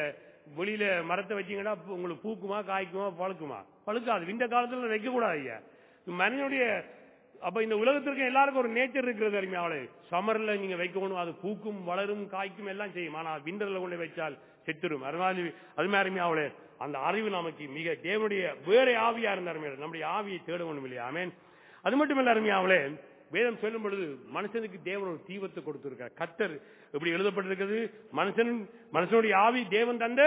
வெளியில மரத்தை வச்சீங்கன்னா பூ- உங்களுக்கு பூக்குமா காய்க்குமா பழுக்குமா பழுக்காது இந்த காலத்துல வைக்க கூடாது ஐயா மனிதனுடைய அப்ப இந்த உலகத்திற்கு எல்லாருக்கும் ஒரு நேச்சர் இருக்கிறது அருமையாவளே சம்மர்ல நீங்க வைக்கணும் அது பூக்கும் வளரும் காய்க்கும் எல்லாம் செய்யும் ஆனா விண்டர்ல கொண்டு வச்சால் செத்துரும் அதனால அது மாதிரி அருமையாவளே அந்த அறிவு நமக்கு மிக தேவனுடைய வேற ஆவியா இருந்த அருமையாளே நம்முடைய ஆவியை தேட ஒண்ணும் இல்லையா ஆமென் அது மட்டும் இல்ல அருமையாவளே வேதம் சொல்லும் பொழுது மனுஷனுக்கு தேவன் ஒரு தீவத்தை கொடுத்திருக்கார் கத்தர் எப்படி எழுதப்பட்டிருக்கிறது மனுஷன் மனுஷனுடைய ஆவி தேவன் தந்த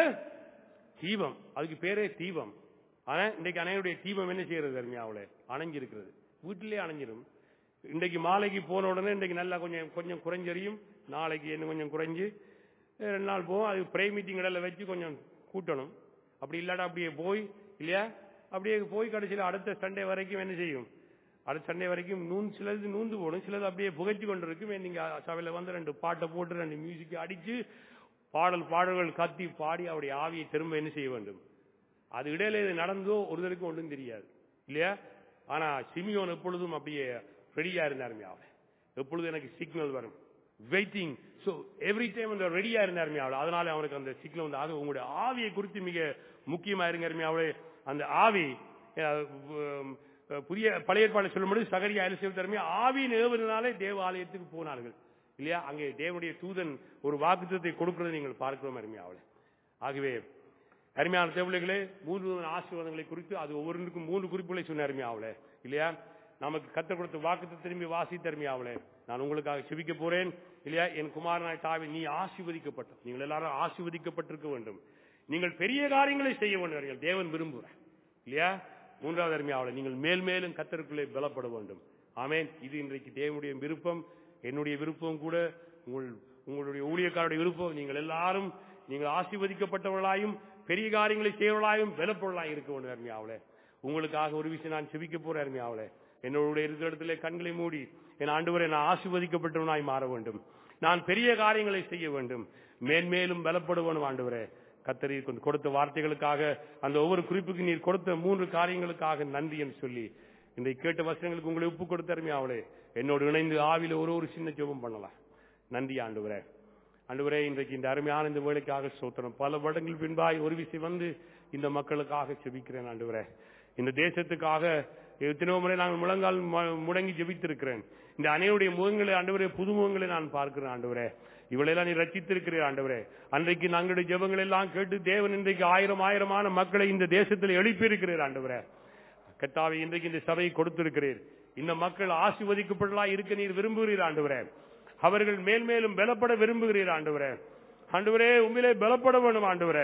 தீபம் அதுக்கு பேரே தீபம் ஆனா இன்றைக்கு அணையுடைய தீபம் என்ன செய்யறது அருமையாவளே அணைஞ்சிருக்கிறது வீட்டிலே அணைஞ்சிரும் இன்றைக்கு மாலைக்கு போன உடனே இன்றைக்கு நல்லா கொஞ்சம் கொஞ்சம் குறைஞ்சறியும் நாளைக்கு இன்னும் கொஞ்சம் குறைஞ்சு அஹ் ரெண்டு நாள் போகும் அது ப்ரே மீட்டிங் எல்லாம் வச்சு கொஞ்சம் கூட்டணும் அப்படி இல்லாட்டா அப்படியே போய் இல்லையா அப்படியே போய் கடைசியில் அடுத்த சண்டே வரைக்கும் என்ன செய்யும் அடுத்த சண்டே வரைக்கும் நூன் சிலது நூந்து போடும் சிலது அப்படியே புகைச்சு கொண்டு இருக்கும் நீங்க சபையில வந்து ரெண்டு பாட்டை போட்டு ரெண்டு மியூசிக் அடிச்சு பாடல் பாடல்கள் கத்தி பாடி அவருடைய ஆவியை திரும்ப என்ன செய்ய வேண்டும் அது இடையில இது நடந்தோ ஒருத்தருக்கும் ஒன்றும் தெரியாது இல்லையா ஆனா சிமியோன் எப்பொழுதும் அப்படியே ரெடியா இருந்தாருமே அவளை எப்பொழுதும் எனக்கு சிக்னல் வரும் வெயிட்டிங் சோ எவ்ரி டைம் அந்த ரெடியா இருந்தாருமே அவளை அதனால அவனுக்கு அந்த சிக்னல் வந்து ஆக உங்களுடைய ஆவியை குறித்து மிக முக்கியமா இருங்க அவளே அந்த ஆவி அஹ், உம், அஹ், புதிய பழைய ஏற்பாடு சொல்லும்போது சகரியா அரிசி தருமே ஆவியின் ஏவுனாலே தேவ ஆலயத்துக்கு போனார்கள் இல்லையா அங்கே தேவனுடைய தூதன் ஒரு வாக்குத்தத்தை கொடுக்கிறதை நீங்கள் பார்க்கிறோம் அருமையாவளே ஆகவே அருமையான தேவலைகளே மூன்று ஆசீர்வாதங்களை குறித்து அது ஒவ்வொருக்கும் மூன்று குறிப்புகளை சொன்ன அருமையாவளே இல்லையா நமக்கு கத்தர் கொடுத்த வாக்குத்தை திரும்பி வாசி தருமையாவளே நான் உங்களுக்காக செபிக்க போறேன் இல்லையா என் குமாரனாய் தாவி நீ ஆசீர்வதிக்கப்பட்ட நீங்கள் எல்லாரும் ஆசீர்வதிக்கப்பட்டிருக்க வேண்டும் நீங்கள் பெரிய காரியங்களை செய்ய வேண்டும் தேவன் விரும்புகிறார் இல்லையா மூன்றாவது அருமையாவளை நீங்கள் மேல் மேலும் கத்தருக்குள்ளே பலப்பட வேண்டும் ஆமென் இது இன்றைக்கு தேவனுடைய விருப்பம் என்னுடைய விருப்பம் கூட உங்கள் உங்களுடைய ஊழியக்காரருடைய விருப்பம் நீங்கள் எல்லாரும் நீங்கள் ஆசீர்வதிக்கப்பட்டவர்களாயும் பெரிய காரியங்களை செய்வர்களாயும் பலப்பொருளாயும் இருக்க வேண்டும் அருமையாவளே உங்களுக்காக ஒரு விஷயம் நான் செபிக்க போறேன் அருமையாவளே என்னுடைய இருக்கிற இடத்துல கண்களை மூடி என் ஆண்டவரை நான் ஆசீர்வதிக்கப்பட்டவனாய் மாற வேண்டும் நான் பெரிய காரியங்களை செய்ய வேண்டும் மேன்மேலும் பலப்படுவனும் ஆண்டவரே கத்தரி கொடுத்த வார்த்தைகளுக்காக அந்த ஒவ்வொரு குறிப்புக்கு நீர் கொடுத்த மூன்று காரியங்களுக்காக நன்றி என்று சொல்லி இந்த கேட்ட வசனங்களுக்கு உங்களை ஒப்பு கொடுத்த அருமையாவளே என்னோடு இணைந்து ஆவில ஒரு ஒரு சின்ன ஜெபம் பண்ணலாம் நன்றி ஆண்டவரே ஆண்டவரே இன்றைக்கு இந்த அருமையான இந்த வேலைக்காக சோத்திரம் பல வருடங்கள் பின்பாய் ஒரு விஷயம் வந்து இந்த மக்களுக்காக செபிக்கிறேன் ஆண்டவரே இந்த தேசத்துக்காக எத்தனையோ முறை நாங்கள் முழங்கால் மு- முடங்கி ஜெபித்திருக்கிறேன் இந்த அனைவருடைய முகங்களை ஆண்டவரே புது முகங்களை நான் பார்க்கிறேன் ஆண்டவரே இவளெல்லாம் நீ ரச்சித்திருக்கிறீர் ஆண்டவரே அன்றைக்கு நாங்களுடைய ஜெபங்கள் எல்லாம் கேட்டு தேவன் இன்றைக்கு ஆயிரம் ஆயிரமான மக்களை இந்த தேசத்தில் எழுப்பியிருக்கிறீர் ஆண்டவரே கத்தாவை இன்றைக்கு இந்த சபையை கொடுத்திருக்கிறீர் இந்த மக்கள் ஆசிர்வதிக்கப்படலா இருக்க நீர் விரும்புகிறீர் ஆண்டவரே அவர்கள் மேல் மேலும் பலப்பட விரும்புகிறீர் ஆண்டவரே ஆண்டவரே உண்மையிலே பலப்பட வேண்டும் ஆண்டவரே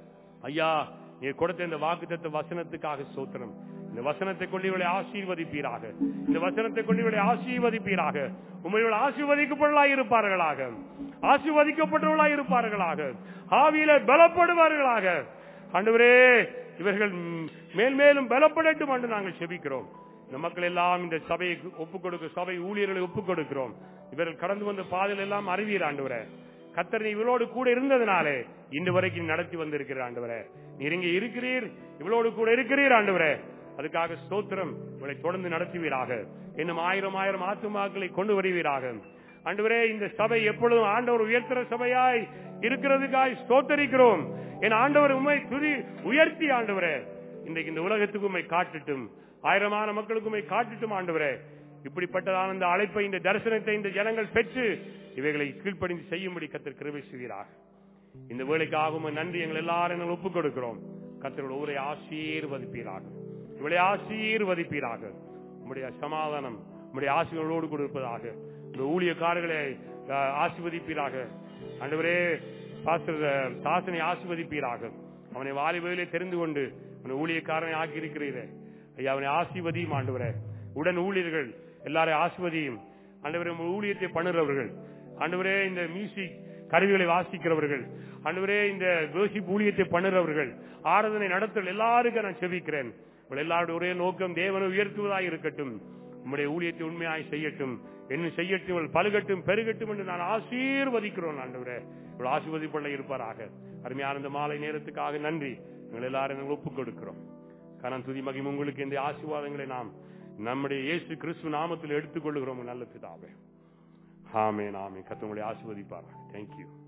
ஐயா நீர் கொடுத்த இந்த வாக்குத்தத்த வசனத்துக்காக சோத்திரம் இந்த வசனத்தை கொண்டு இவளை ஆசீர்வதிப்பீராக இந்த வசனத்தை கொண்டு இவளை ஆசீர்வதிப்பீராக உண்மையோட ஆசீர்வதிக்கப்படலாய் இருப்பார்களாக ஆசீர்வதிக்கப்பட்டவர்களாய் இருப்பார்களாக ஆவியில பலப்படுவார்களாக ஆண்டவரே இவர்கள் ம், மேல் மேலும் பலப்படட்டும் என்று நாங்கள் செபிக்கிறோம் இந்த மக்கள் எல்லாம் இந்த சபையை ஒப்புக் கொடுக்க சபை ஊழியர்களை ஒப்புக் கொடுக்கிறோம் இவர்கள் கடந்து வந்த பாதையில் எல்லாம் அறிவீர் ஆண்டவரே கத்தர் நீ இவளோடு கூட இருந்ததுனாலே இன்று வரைக்கும் நடத்தி வந்திருக்கிற ஆண்டவரே நீர் இங்கே இருக்கிறீர் இவளோடு கூட இருக்கிறீர் ஆண்டவரே அதுக்காக ஸ்தோத்திரம் இவளை தொடர்ந்து நடத்துவீராக இன்னும் ஆயிரம் ஆயிரம் ஆத்துமாக்களை கொண்டு வருவீராக ஆண்டவரே இந்த சபை எப்பொழுதும் ஆண்டவர் உயர்த்துற சபையாய் இருக்கிறதுக்காய் ஸ்தோத்தரிக்கிறோம் என் ஆண்டவர் உண்மை துதி உயர்த்தி ஆண்டவரே இன்றைக்கு இந்த உலகத்துக்கு உண்மை காட்டட்டும் ஆயிரமான மக்களுக்கு உண்மை காட்டட்டும் ஆண்டவரே இப்படிப்பட்டதான இந்த அழைப்பை இந்த தரிசனத்தை இந்த ஜனங்கள் பெற்று இவைகளை கீழ்ப்படிந்து செய்யும்படி கத்தர் கிருபை செய்கிறார் இந்த வேலைக்காக உம்மை நன்றி எங்கள் எல்லாரும் எங்கள் ஒப்புக் கொடுக்கிறோம் கத்தரோட ஊரை ஆசீர்வதிப்பீராக இவளை ஆசீர்வதிப்பீராக உம்முடைய சமாதானம் உம்முடைய ஆசீர்வாதோடு கூட இருப்பதாக இந்த ஊழியக்காரர்களை அஹ், ஆசீர்வதிப்பீராக ஆண்டவரே பாஸ்டர் அஹ், தாசனை ஆசீர்வதிப்பீராக அவனை வாலிபையிலே தெரிந்து கொண்டு அவனை ஊழியக்காரனை ஆக்கியிருக்கிறீரே ஐயா அவனை ஆசீர்வதியும் ஆண்டவரே உடன் ஊழியர்கள் எல்லாரையும் ஆசீர்வதியும் ஆண்டவரே உங்கள் ஊழியத்தை பண்ணுறவர்கள் ஆண்டவரே இந்த மியூசிக் கருவிகளை வாசிக்கிறவர்கள் ஆண்டவரே இந்த வேர்ஷிப் ஊழியத்தை பண்ணுறவர்கள் ஆராதனை நடத்தல் எல்லாருக்கும் நான் செபிக்கிறேன் உங்கள் எல்லாருடைய ஒரே நோக்கம் தேவனை உயர்த்துவதாய் இருக்கட்டும் உம்முடைய ஊழியத்தை உண்மையாய் செய்யட்டும் என்ன செய்யட்டும் இவள் பழுகட்டும் பெருகட்டும் என்று நான் ஆசீர்வதிக்கிறோம் ஆண்டவரே இவள் ஆசீர்வதிப்பள்ள இருப்பாராக அருமையான இந்த மாலை நேரத்துக்காக நன்றி எங்கள் எல்லாரும் நாங்கள் ஒப்புக் கொடுக்கிறோம் கனம் துதி மகிமை உங்களுக்கு இந்த ஆசீர்வாதங்களை நாம் நம்முடைய இயேசு கிறிஸ்து நாமத்தில் எடுத்துக்கொள்ளுகிறோம் நல்ல பிதாவே ஆமே நாமே கத்தவங்களை ஆசீர்வதிப்பார் தேங்க்யூ